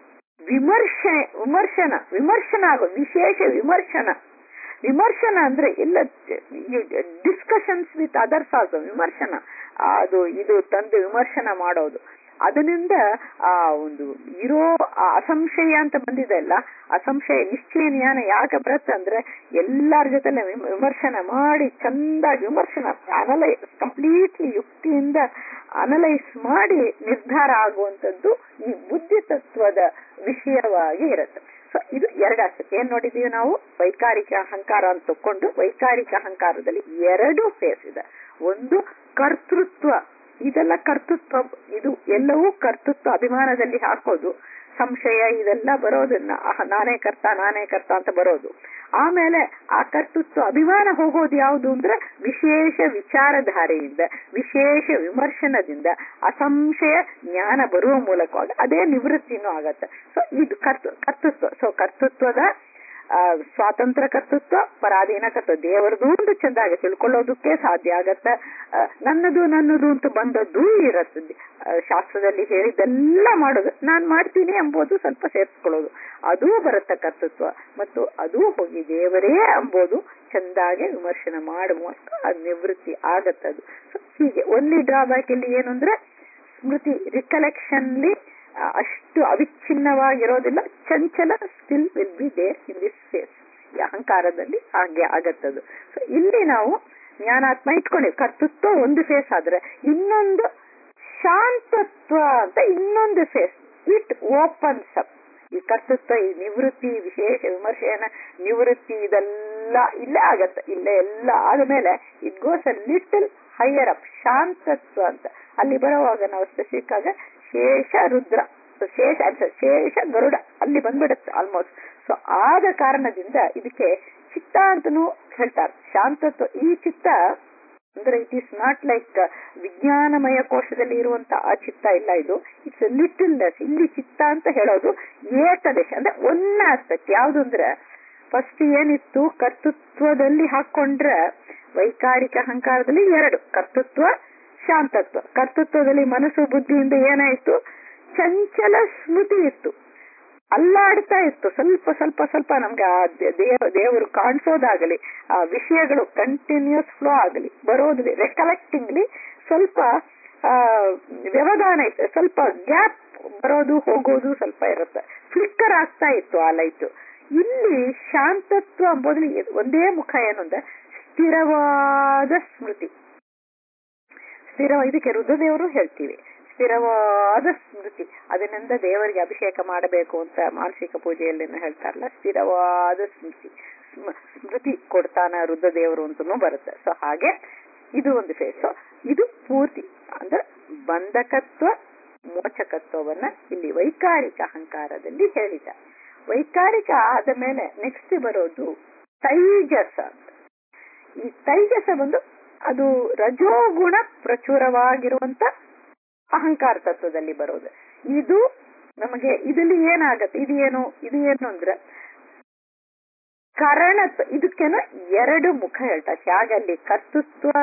ವಿಮರ್ಶೆ ವಿಮರ್ಶನ ವಿಮರ್ಶನ ಆಗೋ ವಿಶೇಷ ವಿಮರ್ಶನ ವಿಮರ್ಶನ ಅಂದ್ರೆ ಎಲ್ಲ ಡಿಸ್ಕಷನ್ಸ್ ವಿತ್ ಅದರ್ಸ್ ಆಲ್ಸೋ ವಿಮರ್ಶನ ಅದು ಇದು ತಂದು ವಿಮರ್ಶನ ಮಾಡೋದು ಅದರಿಂದ ಆ ಒಂದು ಇರೋ ಆ ಅಸಂಶಯ ಅಂತ ಬಂದಿದೆ ಅಲ್ಲ ಅಸಂಶಯ ನಿಶ್ಚಯ ಜ್ಞಾನ ಯಾಕೆ ಬರುತ್ತೆ ಅಂದ್ರೆ ಎಲ್ಲರ ಜೊತೆ ವಿಮರ್ಶನ ಮಾಡಿ ಚಂದಾಗಿ ವಿಮರ್ಶನ ಅನಲೈಸ್ ಕಂಪ್ಲೀಟ್ಲಿ ಯುಕ್ತಿಯಿಂದ ಅನಲೈಸ್ ಮಾಡಿ ನಿರ್ಧಾರ ಆಗುವಂತದ್ದು ಈ ಬುದ್ಧಿ ತತ್ವದ ವಿಷಯವಾಗಿ ಇರುತ್ತೆ ಸೊ ಇದು ಎರಡು ಆಸ್ಪೆಕ್ಟ್ ಏನ್ ನೋಡಿದೀವಿ ನಾವು ವೈಕಾರಿಕ ಅಹಂಕಾರ ಅಂತ ತಕೊಂಡು ವೈಕಾರಿಕ ಅಹಂಕಾರದಲ್ಲಿ ಎರಡು ಫೇಸ್ ಇದೆ ಒಂದು ಕರ್ತೃತ್ವ ಇದೆಲ್ಲ ಕರ್ತೃತ್ವ ಇದು ಎಲ್ಲವೂ ಕರ್ತೃತ್ವ ಅಭಿಮಾನದಲ್ಲಿ ಹಾಕೋದು ಸಂಶಯ ಇದೆಲ್ಲ ಬರೋದನ್ನ ಅಹ ನಾನೇ ಕರ್ತ ನಾನೇ ಕರ್ತ ಅಂತ ಬರೋದು ಆಮೇಲೆ ಆ ಕರ್ತೃತ್ವ ಅಭಿಮಾನ ಹೋಗೋದು ಯಾವುದು ಅಂದ್ರೆ ವಿಶೇಷ ವಿಚಾರಧಾರೆಯಿಂದ ವಿಶೇಷ ವಿಮರ್ಶನದಿಂದ ಅಸಂಶಯ ಜ್ಞಾನ ಬರುವ ಮೂಲಕವಾಗಿ ಅದೇ ನಿವೃತ್ತಿನೂ ಆಗತ್ತೆ ಸೊ ಇದು ಕರ್ತ ಕರ್ತೃತ್ವ ಸೊ ಕರ್ತೃತ್ವದ ಆ, ಸ್ವಾತಂತ್ರ್ಯ ಕರ್ತೃತ್ವ ಪರಾಧೀನ ಕರ್ತೃತ್ವ ದೇವರದು ಒಂದು ಚೆಂದಾಗಿ ತಿಳ್ಕೊಳ್ಳೋದಕ್ಕೆ ಸಾಧ್ಯ ಆಗತ್ತ ಆ, ನನ್ನದು ನನ್ನದು ಅಂತ ಬಂದದ್ದು ಇರತ್ತದೆ ಆ, ಶಾಸ್ತ್ರದಲ್ಲಿ ಹೇಳಿದ್ದೆಲ್ಲ ಮಾಡೋದು ನಾನ್ ಮಾಡ್ತೀನಿ ಎಂಬುದು ಸ್ವಲ್ಪ ಸೇರಿಸ್ಕೊಳ್ಳೋದು ಅದೂ ಬರುತ್ತೆ ಕರ್ತೃತ್ವ ಮತ್ತು ಅದೂ ಹೋಗಿ ದೇವರೇ ಎಂಬುದು ಚೆಂದಾಗಿ ವಿಮರ್ಶನ ಮಾಡುವ ಅದು ನಿವೃತ್ತಿ ಆಗತ್ತದು ಸೊ ಹೀಗೆ ಒನ್ಲಿ ಡ್ರಾಬ್ಯಾಕ್ ಇಲ್ಲಿ ಏನು ಅಂದ್ರೆ ಸ್ಮೃತಿ ರಿಕಲೆಕ್ಷನ್ಲಿ ಅಷ್ಟು ಅವಿಚ್ಛಿನ್ನವಾಗಿರೋದಿಲ್ಲ ಚಂಚಲ still will be there in this phase ಈ ಅಹಂಕಾರದಲ್ಲಿ ಹಾಗೆ ಆಗತ್ತದು ಸೊ ಇಲ್ಲಿ ನಾವು ಜ್ಞಾನಾತ್ಮ ಇಟ್ಕೊಂಡಿವಿ ಕರ್ತೃತ್ವ ಒಂದು ಫೇಸ್ ಆದ್ರೆ ಇನ್ನೊಂದು ಶಾಂತತ್ವ ಅಂತ ಇನ್ನೊಂದು ಫೇಸ್ ಇಟ್ ಓಪನ್ಸ್ ಅಪ್ ಈ ಕರ್ತೃತ್ವ ಈ ನಿವೃತ್ತಿ ವಿಶೇಷ ವಿಮರ್ಶೆಯನ್ನ ನಿವೃತ್ತಿ ಇದೆಲ್ಲ ಇಲ್ಲೇ ಆಗತ್ತೆ ಇಲ್ಲೇ ಎಲ್ಲ ಆದ್ಮೇಲೆ it goes a little higher up ಶಾಂತತ್ವ ಅಂತ ಅಲ್ಲಿ ಬರುವಾಗ ನಾವು ಸ್ಪೆಸಿಫಿಕ್ ಆಗ ಶೇಷ ರುದ್ರ So, ಶೇಷ ಅನ್ಸ ಶೇಷ ಗರುಡ ಅಲ್ಲಿ ಬಂದ್ಬಿಡುತ್ತೆ ಆಲ್ಮೋಸ್ಟ್ ಸೊ ಆದ ಕಾರಣದಿಂದ ಇದಕ್ಕೆ ಚಿತ್ತ ಅಂತನೂ ಹೇಳ್ತಾರೆ ಶಾಂತತ್ವ ಈ ಚಿತ್ತ ಅಂದ್ರೆ ಇಟ್ ಈಸ್ ನಾಟ್ ಲೈಕ್ ವಿಜ್ಞಾನಮಯ ಕೋಶದಲ್ಲಿ ಇರುವಂತ ಆ ಚಿತ್ತ ಇಲ್ಲ ಇದು ಇಟ್ಸ್ ಲಿಟಲ್ನೆಸ್ ಇಲ್ಲಿ ಚಿತ್ತ ಅಂತ ಹೇಳೋದು ಏಕದೇಶ ಅಂದ್ರೆ ಒನ್ ಆಸ್ಪೆಕ್ಟ್ ಯಾವ್ದು ಅಂದ್ರೆ ಫಸ್ಟ್ ಏನಿತ್ತು ಕರ್ತೃತ್ವದಲ್ಲಿ ಹಾಕೊಂಡ್ರೆ ವೈಕಾರಿಕ ಅಹಂಕಾರದಲ್ಲಿ ಎರಡು ಕರ್ತೃತ್ವ ಶಾಂತತ್ವ ಕರ್ತೃತ್ವದಲ್ಲಿ ಮನಸ್ಸು ಬುದ್ಧಿಯಿಂದ ಏನಾಯ್ತು ಚಂಚಲ ಸ್ಮೃತಿ ಇತ್ತು ಅಲ್ಲಾಡ್ತಾ ಇತ್ತು ಸ್ವಲ್ಪ ಸ್ವಲ್ಪ ಸ್ವಲ್ಪ ನಮ್ಗೆ ಆ ದೇ- ದೇವ ದೇವರು ಕಾಣಿಸೋದಾಗಲಿ ಆ ವಿಷಯಗಳು ಕಂಟಿನ್ಯೂಸ್ ಫ್ಲೋ ಆಗಲಿ ಬರೋದ್ಲಿ ರೆಕಲೆಕ್ಟಿಂಗ್ಲಿ ಸ್ವಲ್ಪ ಆ ವ್ಯವಧಾನ ಇತ್ತು ಸ್ವಲ್ಪ ಗ್ಯಾಪ್ ಬರೋದು ಹೋಗೋದು ಸ್ವಲ್ಪ ಇರುತ್ತೆ ಫ್ಲಿಕ್ಕರ್ ಆಗ್ತಾ ಇತ್ತು ಆ ಲೈಟ್ ಇಲ್ಲಿ ಶಾಂತತ್ವ ಅಂಬೋದ್ರಲ್ಲಿ ಒಂದೇ ಮುಖ ಏನು ಅಂದ್ರೆ ಸ್ಥಿರವಾದ ಸ್ಮೃತಿ ಸ್ಥಿರ ಇದಕ್ಕೆ ರುದ್ರದೇವರು ಹೇಳ್ತೀವಿ ಸ್ಥಿರವಾದ ಸ್ಮೃತಿ ಅದರಿಂದ ದೇವರಿಗೆ ಅಭಿಷೇಕ ಮಾಡಬೇಕು ಅಂತ ಮಾನಸಿಕ ಪೂಜೆಯಲ್ಲಿ ಹೇಳ್ತಾರಲ್ಲ ಸ್ಥಿರವಾದ ಸ್ಮೃತಿ ಸ್ಮ- ಸ್ಮೃತಿ ಕೊಡ್ತಾನ ರುದ್ರದೇವರು ಅಂತನೂ ಬರುತ್ತೆ ಸೊ ಹಾಗೆ ಇದು ಒಂದು ಫೇಸ್ ಸೊ ಇದು ಪೂರ್ತಿ ಅಂದ್ರೆ ಬಂಧಕತ್ವ ಮೋಚಕತ್ವವನ್ನ ಇಲ್ಲಿ ವೈಕಾರಿಕ ಅಹಂಕಾರದಲ್ಲಿ ಹೇಳಿದ ವೈಕಾರಿಕ ಆದ ಮೇಲೆ ನೆಕ್ಸ್ಟ್ ಬರೋದು ತೈಜಸ ಅಂತ ಈ ತೈಜಸ ಬಂದು ಅದು ರಜೋಗುಣ ಪ್ರಚುರವಾಗಿರುವಂತ ಅಹಂಕಾರ ತತ್ವದಲ್ಲಿ ಬರೋದು ಇದು ನಮಗೆ ಇದರಲ್ಲಿ ಏನಾಗತ್ತೆ ಇದು ಏನು ಇದು ಏನು ಅಂದ್ರೆ ಕರಣ ಇದಕ್ಕೇನು ಎರಡು ಮುಖ ಹೇಳ್ತಾರೆ ಹೇಗೆ ಅಲ್ಲಿ ಕರ್ತೃತ್ವ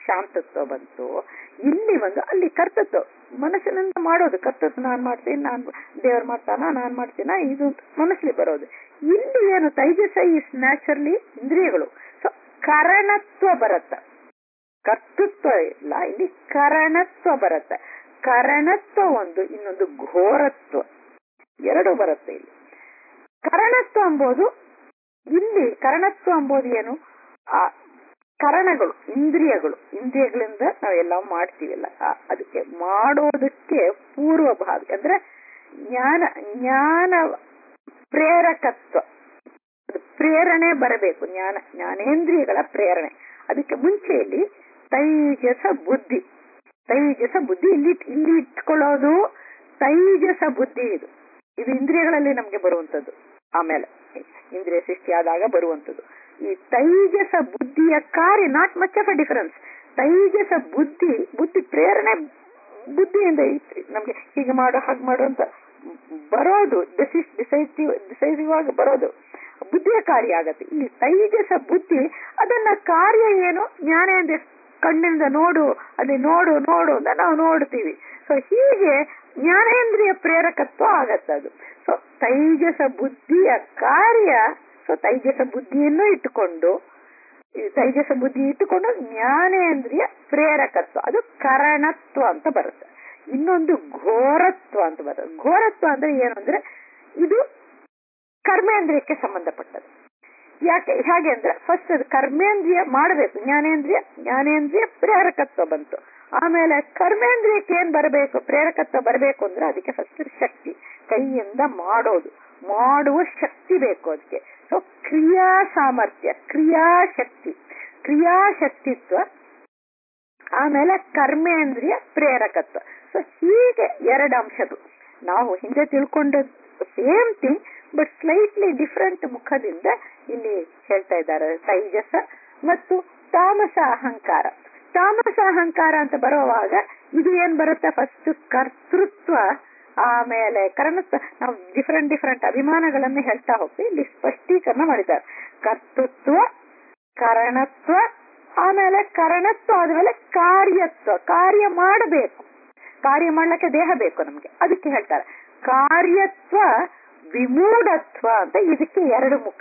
ಶಾಂತತ್ವ ಬಂತು ಇಲ್ಲಿ ಒಂದು ಅಲ್ಲಿ ಕರ್ತತ್ವ ಮನಸ್ಸಿನಿಂದ ಮಾಡೋದು ಕರ್ತತ್ವ ನಾನ್ ಮಾಡ್ತೀನಿ ನಾನ್ ದೇವ್ರು ಮಾಡ್ತಾನ ನಾನ್ ಮಾಡ್ತೀನ ಇದು ಮನಸ್ಸಲ್ಲಿ ಬರೋದು ಇಲ್ಲಿ ಏನು ತೈಜಸ ಇಸ್ ನ್ಯಾಚುರಲಿ ಇಂದ್ರಿಯಗಳು ಸೊ ಕರಣತ್ವ ಬರುತ್ತೆ ಕರ್ತೃತ್ವ ಇಲ್ಲ ಇಲ್ಲಿ ಕರಣತ್ವ ಬರುತ್ತೆ ಕರಣತ್ವ ಒಂದು ಇನ್ನೊಂದು ಘೋರತ್ವ ಎರಡು ಬರುತ್ತೆ ಇಲ್ಲಿ ಕರಣತ್ವ ಎಂಬುದು ಇಲ್ಲಿ ಕರಣತ್ವ ಎಂಬುದು ಏನು ಆ ಕರಣಗಳು ಇಂದ್ರಿಯಗಳು ಇಂದ್ರಿಯಗಳಿಂದ ನಾವೆಲ್ಲ ಮಾಡ್ತೀವಲ್ಲ ಆ- ಅದಕ್ಕೆ ಮಾಡೋದಕ್ಕೆ ಪೂರ್ವಭಾವಿ ಅಂದ್ರೆ ಜ್ಞಾನ ಜ್ಞಾನ ಪ್ರೇರಕತ್ವ ಅದು ಪ್ರೇರಣೆ ಬರಬೇಕು ಜ್ಞಾನ ಜ್ಞಾನೇಂದ್ರಿಯಗಳ ಪ್ರೇರಣೆ ಅದಕ್ಕೆ ಮುಂಚೆಯಲ್ಲಿ ತೈಜಸ ಬುದ್ಧಿ ತೈಜಸ ಬುದ್ಧಿ ಇಲ್ಲಿ ಇಲ್ಲಿ ಇಟ್ಕೊಳ್ಳೋದು ತೈಜಸ ಬುದ್ಧಿ ಇದು ಇದು ಇಂದ್ರಿಯಗಳಲ್ಲಿ ನಮ್ಗೆ ಬರುವಂತದ್ದು ಆಮೇಲೆ ಇಂದ್ರಿಯ ಸೃಷ್ಟಿ ಆದಾಗ ಬರುವಂತದ್ದು ಈ ತೈಜಸ ಬುದ್ಧಿಯ ಕಾರ್ಯ not much of a difference ತೈಜಸ ಬುದ್ಧಿ ಬುದ್ಧಿ ಪ್ರೇರಣೆ ಬುದ್ಧಿಯಿಂದ ಐತ್ರಿ ನಮ್ಗೆ ಹೀಗೆ ಮಾಡು ಹಾಗೆ ಮಾಡು ಅಂತ ಬರೋದು ಡಿಸೈಸಿವ್ ಡಿಸೈಸಿವ್ ಆಗಿ ಬರೋದು ಬುದ್ಧಿಯ ಕಾರ್ಯ ಆಗತ್ತೆ ಇಲ್ಲಿ ತೈಜಸ ಬುದ್ಧಿ ಅದನ್ನ ಕಾರ್ಯ ಏನು ಜ್ಞಾನೇಂದ್ರ ಕಣ್ಣಿಂದ ನೋಡು ಅಲ್ಲಿ ನೋಡು ನೋಡು ಅಂತ ನಾವು ನೋಡ್ತೀವಿ ಸೊ ಹೀಗೆ ಜ್ಞಾನೇಂದ್ರಿಯ ಪ್ರೇರಕತ್ವ ಆಗತ್ತೆ ಅದು ಸೊ ತೈಜಸ ಬುದ್ಧಿಯ ಕಾರ್ಯ ಸೊ ತೈಜಸ ಬುದ್ಧಿಯನ್ನು ಇಟ್ಟುಕೊಂಡು ಈ ತೈಜಸ ಬುದ್ಧಿ ಇಟ್ಟುಕೊಂಡು ಜ್ಞಾನೇಂದ್ರಿಯ ಪ್ರೇರಕತ್ವ ಅದು ಕರಣತ್ವ ಅಂತ ಬರುತ್ತೆ ಇನ್ನೊಂದು ಘೋರತ್ವ ಅಂತ ಬರುತ್ತೆ ಘೋರತ್ವ ಅಂದ್ರೆ ಏನು ಅಂದ್ರೆ ಇದು ಕರ್ಮೇಂದ್ರಿಯಕ್ಕೆ ಸಂಬಂಧಪಟ್ಟದ್ದು ಯಾಕೆ ಹೇಗೆ ಅಂದ್ರೆ ಫಸ್ಟ್ ಅದು ಕರ್ಮೇಂದ್ರಿಯ ಮಾಡಬೇಕು ಜ್ಞಾನೇಂದ್ರಿಯ ಜ್ಞಾನೇಂದ್ರಿಯ ಪ್ರೇರಕತ್ವ ಬಂತು ಆಮೇಲೆ ಕರ್ಮೇಂದ್ರಿಯಕ್ಕೆ ಏನ್ ಬರಬೇಕು ಪ್ರೇರಕತ್ವ ಬರಬೇಕು ಅಂದ್ರೆ ಅದಕ್ಕೆ ಫಸ್ಟ್ ಶಕ್ತಿ ಕೈಯಿಂದ ಮಾಡೋದು ಮಾಡುವ ಶಕ್ತಿ ಬೇಕು ಅದಕ್ಕೆ ಸೊ ಕ್ರಿಯಾ ಸಾಮರ್ಥ್ಯ ಕ್ರಿಯಾಶಕ್ತಿ ಕ್ರಿಯಾಶಕ್ತಿತ್ವ ಆಮೇಲೆ ಕರ್ಮೇಂದ್ರಿಯ ಪ್ರೇರಕತ್ವ ಸೊ ಹೀಗೆ ಎರಡು ಅಂಶಗಳು ನಾವು ಹಿಂದೆ ತಿಳ್ಕೊಂಡ same thing but slightly different ಮುಖದಿಂದ ಇಲ್ಲಿ ಹೇಳ್ತಾ ಇದ್ದಾರೆ ತೈಜಸ ಮತ್ತು ತಾಮಸ ಅಹಂಕಾರ ತಾಮಸ ಅಹಂಕಾರ ಅಂತ ಬರುವಾಗ ಇದು ಏನ್ ಬರುತ್ತೆ ಫಸ್ಟ್ ಕರ್ತೃತ್ವ ಆಮೇಲೆ ಕರ್ಣತ್ವ ನಾವು ಡಿಫರೆಂಟ್ ಡಿಫರೆಂಟ್ ಅಭಿಮಾನಗಳನ್ನು ಹೇಳ್ತಾ ಹೋಗ್ತೀವಿ ಇಲ್ಲಿ ಸ್ಪಷ್ಟೀಕರಣ ಮಾಡಿದ್ದಾರೆ ಕರ್ತೃತ್ವ ಕರಣತ್ವ ಆಮೇಲೆ ಕರಣತ್ವ ಆದ್ಮೇಲೆ ಕಾರ್ಯತ್ವ ಕಾರ್ಯ ಮಾಡಬೇಕು ಕಾರ್ಯ ಮಾಡ್ಲಿಕ್ಕೆ ದೇಹ ಬೇಕು ನಮ್ಗೆ ಅದಕ್ಕೆ ಹೇಳ್ತಾರೆ ಕಾರ್ಯತ್ವ ವಿಮೂಢತ್ವ ಅಂತ ಇದಕ್ಕೆ ಎರಡು ಮುಖ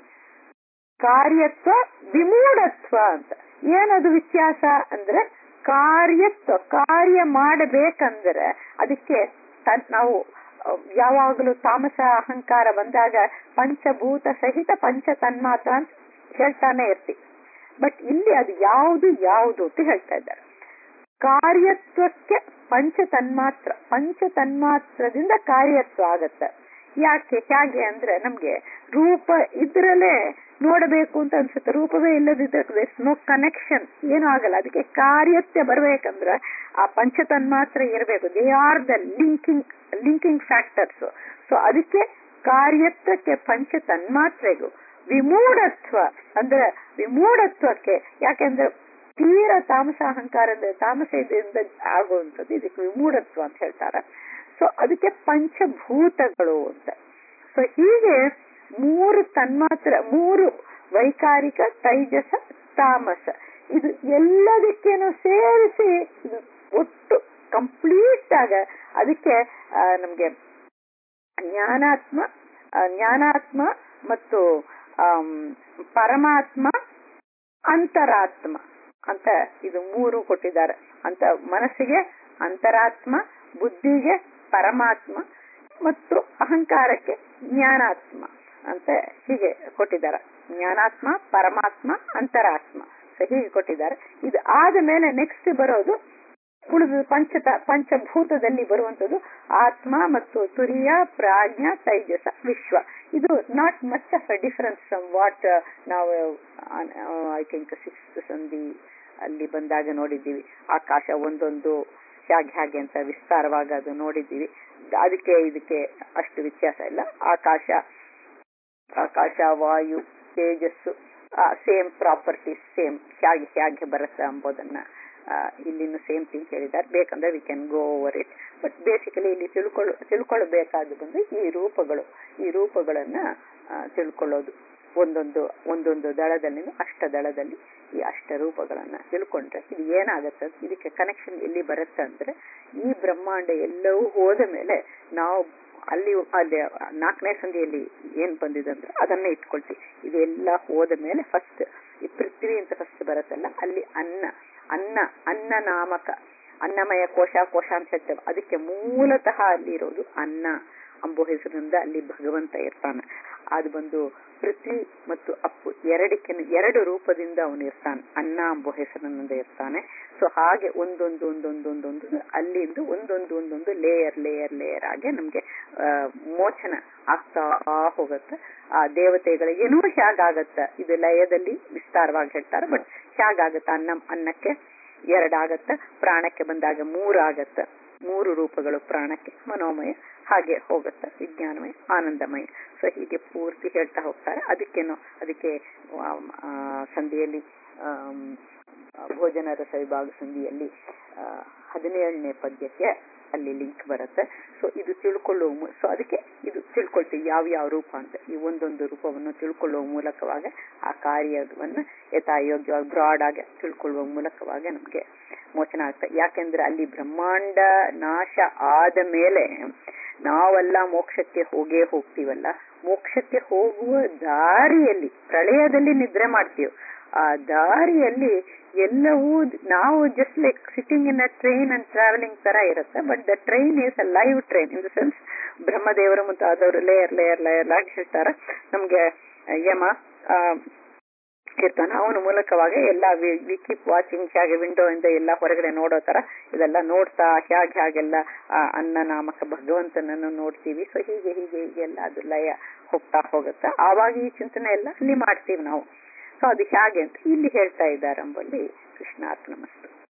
ಕಾರ್ಯತ್ವ ವಿಮೂಢತ್ವ ಅಂತ ಏನದು ವ್ಯತ್ಯಾಸ ಅಂದ್ರೆ ಕಾರ್ಯತ್ವ ಕಾರ್ಯ ಮಾಡಬೇಕಂದ್ರೆ ಅದಕ್ಕೆ ತನ್- ನಾವು ಅಹ್, ಯಾವಾಗಲೂ ತಾಮಸ ಅಹಂಕಾರ ಬಂದಾಗ ಪಂಚಭೂತ ಸಹಿತ ಪಂಚ ತನ್ಮಾತ್ರ ಅಂತ ಹೇಳ್ತಾನೆ ಇರ್ತೀವಿ ಬಟ್ ಇಲ್ಲಿ ಅದು ಯಾವುದು ಯಾವುದು ಅಂತ ಹೇಳ್ತಾ ಇದ್ದಾರೆ ಕಾರ್ಯತ್ವಕ್ಕೆ ಪಂಚ ತನ್ಮಾತ್ರ ಪಂಚ ತನ್ಮಾತ್ರದಿಂದ ಕಾರ್ಯತ್ವ ಆಗತ್ತೆ ಯಾಕೆ ಹೇಗೆ ಅಂದ್ರೆ ನಮ್ಗೆ ರೂಪ ಇದ್ರಲ್ಲೇ ನೋಡಬೇಕು ಅಂತ ಅನ್ಸುತ್ತೆ ರೂಪವೇ ಇಲ್ಲದಿದ್ರೆ ನೋ ಕನೆಕ್ಷನ್ ಏನೂ ಆಗಲ್ಲ ಅದಕ್ಕೆ ಕಾರ್ಯತ್ವ ಬರ್ಬೇಕಂದ್ರೆ ಆ ಪಂಚ ತನ್ಮಾತ್ರ ಇರಬೇಕು they are the linking linking factors so ಅದಕ್ಕೆ ಕಾರ್ಯತ್ವಕ್ಕೆ ಪಂಚ ತನ್ಮಾತ್ರೆಗೂ ವಿಮೂಢತ್ವ ಅಂದ್ರೆ ವಿಮೂಢತ್ವಕ್ಕೆ ಯಾಕೆಂದ್ರೆ ತೀರ ತಾಮಸ ಅಹಂಕಾರದ ತಾಮಸದಿಂದ ಆಗುವಂಥದ್ದು ಇದಕ್ಕೆ ವಿಮೂಢತ್ವ ಅಂತ ಹೇಳ್ತಾರೆ ಸೊ ಅದಕ್ಕೆ ಪಂಚಭೂತಗಳು ಅಂತ ಸೊ ಹೀಗೆ ಮೂರು ತನ್ಮಾತ್ರ ಮೂರು ವೈಕಾರಿಕ ತೈಜಸ ತಾಮಸ ಇದು ಎಲ್ಲದಕ್ಕೇನು ಸೇರಿಸಿ ಇದು ಒಟ್ಟು ಕಂಪ್ಲೀಟ್ ಆಗ ಅದಕ್ಕೆ ಆ, ನಮ್ಗೆ ಜ್ಞಾನಾತ್ಮ ಆ, ಜ್ಞಾನಾತ್ಮ ಮತ್ತು ಆಮ್, ಪರಮಾತ್ಮ ಅಂತರಾತ್ಮ ಅಂತ ಇದು ಮೂರು ಕೊಟ್ಟಿದ್ದಾರೆ ಅಂತ ಮನಸ್ಸಿಗೆ ಅಂತರಾತ್ಮ ಬುದ್ಧಿಗೆ ಪರಮಾತ್ಮ ಮತ್ತು ಅಹಂಕಾರಕ್ಕೆ ಜ್ಞಾನಾತ್ಮ ಅಂತ ಹೀಗೆ ಕೊಟ್ಟಿದ್ದಾರೆ ಜ್ಞಾನಾತ್ಮ ಪರಮಾತ್ಮ ಅಂತರಾತ್ಮ ಸೊ ಹೀಗೆ ಕೊಟ್ಟಿದ್ದಾರೆ ಇದು ಆದ ಮೇಲೆ ನೆಕ್ಸ್ಟ್ ಬರೋದು ಉಳಿದ ಪಂಚತ ಪಂಚಭೂತದಲ್ಲಿ ಬರುವಂತದ್ದು ಆತ್ಮ ಮತ್ತು ತುರಿಯ ಪ್ರಾಜ್ಞ ತೈಜಸ ವಿಶ್ವ ಇದು not much of a difference from what ನಾವು ಐ ಥಿಂಕ್ ಸಿಕ್ಸ್ ಸಂಧಿ ಅಲ್ಲಿ ಬಂದಾಗ ನೋಡಿದ್ದೀವಿ ಆಕಾಶ ಒಂದೊಂದು ಹೇಗೆ ಹೇಗೆ ಅಂತ ವಿಸ್ತಾರವಾಗಿ ಅದು ನೋಡಿದ್ದೀವಿ ಅದಕ್ಕೆ ಇದಕ್ಕೆ ಅಷ್ಟು ವ್ಯತ್ಯಾಸ ಇಲ್ಲ ಆಕಾಶ ಆಕಾಶ ವಾಯು ತೇಜಸ್ಸು ಸೇಮ್ ಪ್ರಾಪರ್ಟೀಸ್ ಸೇಮ್ ಹೇಗೆ ಹೇಗೆ ಬರುತ್ತೆ ಎಂಬುದನ್ನ ಆ, ಇಲ್ಲಿನೂ ಸೇಮ್ ಥಿಂಗ್ ಹೇಳಿದ್ದಾರೆ ಬೇಕಂದ್ರೆ we can go over it but basically ಇಲ್ಲಿ ತಿಳ್ಕೊಳ್ಳ ತಿಳ್ಕೊಳ್ಬೇಕಾದ್ದು ಬಂದು ಈ ರೂಪಗಳು ಈ ರೂಪಗಳನ್ನ ಆ, ತಿಳ್ಕೊಳ್ಳೋದು ಒಂದೊಂದು ಒಂದೊಂದು ದಳದಲ್ಲಿ ಅಷ್ಟ ದಳದಲ್ಲಿ ಈ ಅಷ್ಟ ರೂಪಗಳನ್ನ ತಿಳ್ಕೊಂಡ್ರೆ ಇದು ಏನಾಗತ್ತೆ ಇದಕ್ಕೆ ಕನೆಕ್ಷನ್ ಎಲ್ಲಿ ಬರುತ್ತೆ ಅಂದ್ರೆ ಈ ಬ್ರಹ್ಮಾಂಡ ಎಲ್ಲವೂ ಹೋದ ಮೇಲೆ ನಾವು ಅಲ್ಲಿ ಅಲ್ಲಿ ನಾಲ್ಕನೇ ಸಂಧಿಯಲ್ಲಿ ಏನ್ ಬಂದಿದೆ ಅಂದ್ರೆ ಅದನ್ನೇ ಇಟ್ಕೊಳ್ತೀವಿ ಇದೆಲ್ಲ ಹೋದ ಮೇಲೆ ಫಸ್ಟ್ ಈ ಪೃಥ್ವಿ ಅಂತ ಫಸ್ಟ್ ಬರುತ್ತಲ್ಲ ಅಲ್ಲಿ ಅನ್ನ ಅನ್ನ ಅನ್ನ ನಾಮಕ ಅನ್ನಮಯ ಕೋಶ ಕೋಶ ಅಂತ ಹೇಳ್ತೇವೆ ಅದಕ್ಕೆ ಮೂಲತಃ ಅಲ್ಲಿ ಇರೋದು ಅನ್ನ ಅಂಬೋ ಹೆಸರಿನಿಂದ ಅಲ್ಲಿ ಭಗವಂತ ಇರ್ತಾನೆ ಅದು ಬಂದು ಪೃಥ್ವಿ ಮತ್ತು ಅಪ್ಪು ಎರಡಕ್ಕೆ ಎರಡು ರೂಪದಿಂದ ಅವನು ಇರ್ತಾನೆ ಅನ್ನ ಅಂಬೋ ಹೆಸರಿನಿಂದ ಇರ್ತಾನೆ ಸೊ ಹಾಗೆ ಒಂದೊಂದು ಒಂದೊಂದೊಂದೊಂದು ಅಲ್ಲಿಂದ ಒಂದೊಂದು ಒಂದೊಂದು ಲೇಯರ್ ಲೇಯರ್ ಲೇಯರ್ ಆಗಿ ನಮ್ಗೆ ಆ ಮೋಚನ ಆಗ್ತಾ ಹೋಗತ್ತೆ ಆ ದೇವತೆಗಳಿಗೇನೂ ಹೇಗಾಗತ್ತ ಇದು ಲಯದಲ್ಲಿ ವಿಸ್ತಾರವಾಗಿ ಹೇಳ್ತಾರೆ ಬಟ್ ಹೇಗಾಗತ್ತ ಅನ್ನ ಅನ್ನಕ್ಕೆ ಎರಡಾಗತ್ತ ಪ್ರಾಣಕ್ಕೆ ಬಂದಾಗ ಮೂರಾಗತ್ತ ಮೂರು ರೂಪಗಳು ಪ್ರಾಣಕ್ಕೆ ಮನೋಮಯ ಹಾಗೆ ಹೋಗುತ್ತೆ ವಿಜ್ಞಾನಮಯ ಆನಂದಮಯ ಸೊ ಹೀಗೆ ಪೂರ್ತಿ ಹೇಳ್ತಾ ಹೋಗ್ತಾರೆ ಅದಕ್ಕೇನು ಅದಕ್ಕೆ ಸಂಧಿಯಲ್ಲಿ ಭೋಜನ ರಸ ವಿಭಾಗ ಸಂಧಿಯಲ್ಲಿ ಹದಿನೇಳನೇ ಪದ್ಯಕ್ಕೆ ಅಲ್ಲಿ ಲಿಂಕ್ ಬರುತ್ತೆ ಸೊ ಇದು ತಿಳ್ಕೊಳ್ಳುವ ಸೊ ಅದಕ್ಕೆ ಇದು ತಿಳ್ಕೊಳ್ತೀವಿ ಯಾವ ಯಾವ ರೂಪ ಅಂತ ಈ ಒಂದೊಂದು ರೂಪವನ್ನು ತಿಳ್ಕೊಳ್ಳುವ ಮೂಲಕವಾಗ ಆ ಕಾರ್ಯವನ್ನ ಯಥಾಯೋಗ್ಯವಾಗಿ ಬ್ರಾಡ್ ಆಗಿ ತಿಳ್ಕೊಳ್ಳುವ ಮೂಲಕವಾಗಿ ನಮ್ಗೆ ಮೋಚನ ಆಗ್ತದೆ ಯಾಕೆಂದ್ರೆ ಅಲ್ಲಿ ಬ್ರಹ್ಮಾಂಡ ನಾಶ ಆದ ಮೇಲೆ ನಾವೆಲ್ಲ ಮೋಕ್ಷಕ್ಕೆ ಹೋಗೇ ಹೋಗ್ತೀವಲ್ಲ ಮೋಕ್ಷಕ್ಕೆ ಹೋಗುವ ದಾರಿಯಲ್ಲಿ ಪ್ರಳಯದಲ್ಲಿ ನಿದ್ರೆ ಮಾಡ್ತೀವಿ ಆ ದಾರಿಯಲ್ಲಿ ಎಲ್ಲವೂ ನಾವು just like sitting in a train and travelling ತರ ಇರುತ್ತೆ but the train is a live train in the sense ಬ್ರಹ್ಮದೇವರು ಮತ್ತು ಆದವರು ಲೇಯರ್ ಲೇಯರ್ ಲೇಯರ್ ಆಗಿ ಹೇಳ್ತಾರೆ ನಮ್ಗೆ ಯಮ ಇರ್ತಾನೆ ಅವನ ಮೂಲಕವಾಗಿ ಎಲ್ಲ ವಿ ಕೀಪ್ ವಾಚಿಂಗ್ ಹೇಗೆ ವಿಂಡೋ ಇಂದ ಎಲ್ಲ ಹೊರಗಡೆ ನೋಡೋ ತರ ಇದೆಲ್ಲ ನೋಡ್ತಾ ಹೇಗೆ ಹಾಗೆಲ್ಲ ಅನ್ನ ನಾಮಕ ಭಗವಂತನನ್ನು ನೋಡ್ತೀವಿ ಸೊ ಹೀಗೆ ಹೀಗೆ ಹೀಗೆಲ್ಲ ಅದು ಲಯ ಹೋಗ್ತಾ ಹೋಗುತ್ತೆ ಆವಾಗ ಈ ಚಿಂತನೆ ಎಲ್ಲ ಅಲ್ಲಿ ಮಾಡ್ತೀವಿ ನಾವು ಸೊ ಅದು ಹೇಗೆ ಅಂತ ಇಲ್ಲಿ ಹೇಳ್ತಾ ಇದ್ದಾರೆ ಅಂಬಲ್ಲಿ ಕೃಷ್ಣಾರ್ಪಣ ಮಸ್ತು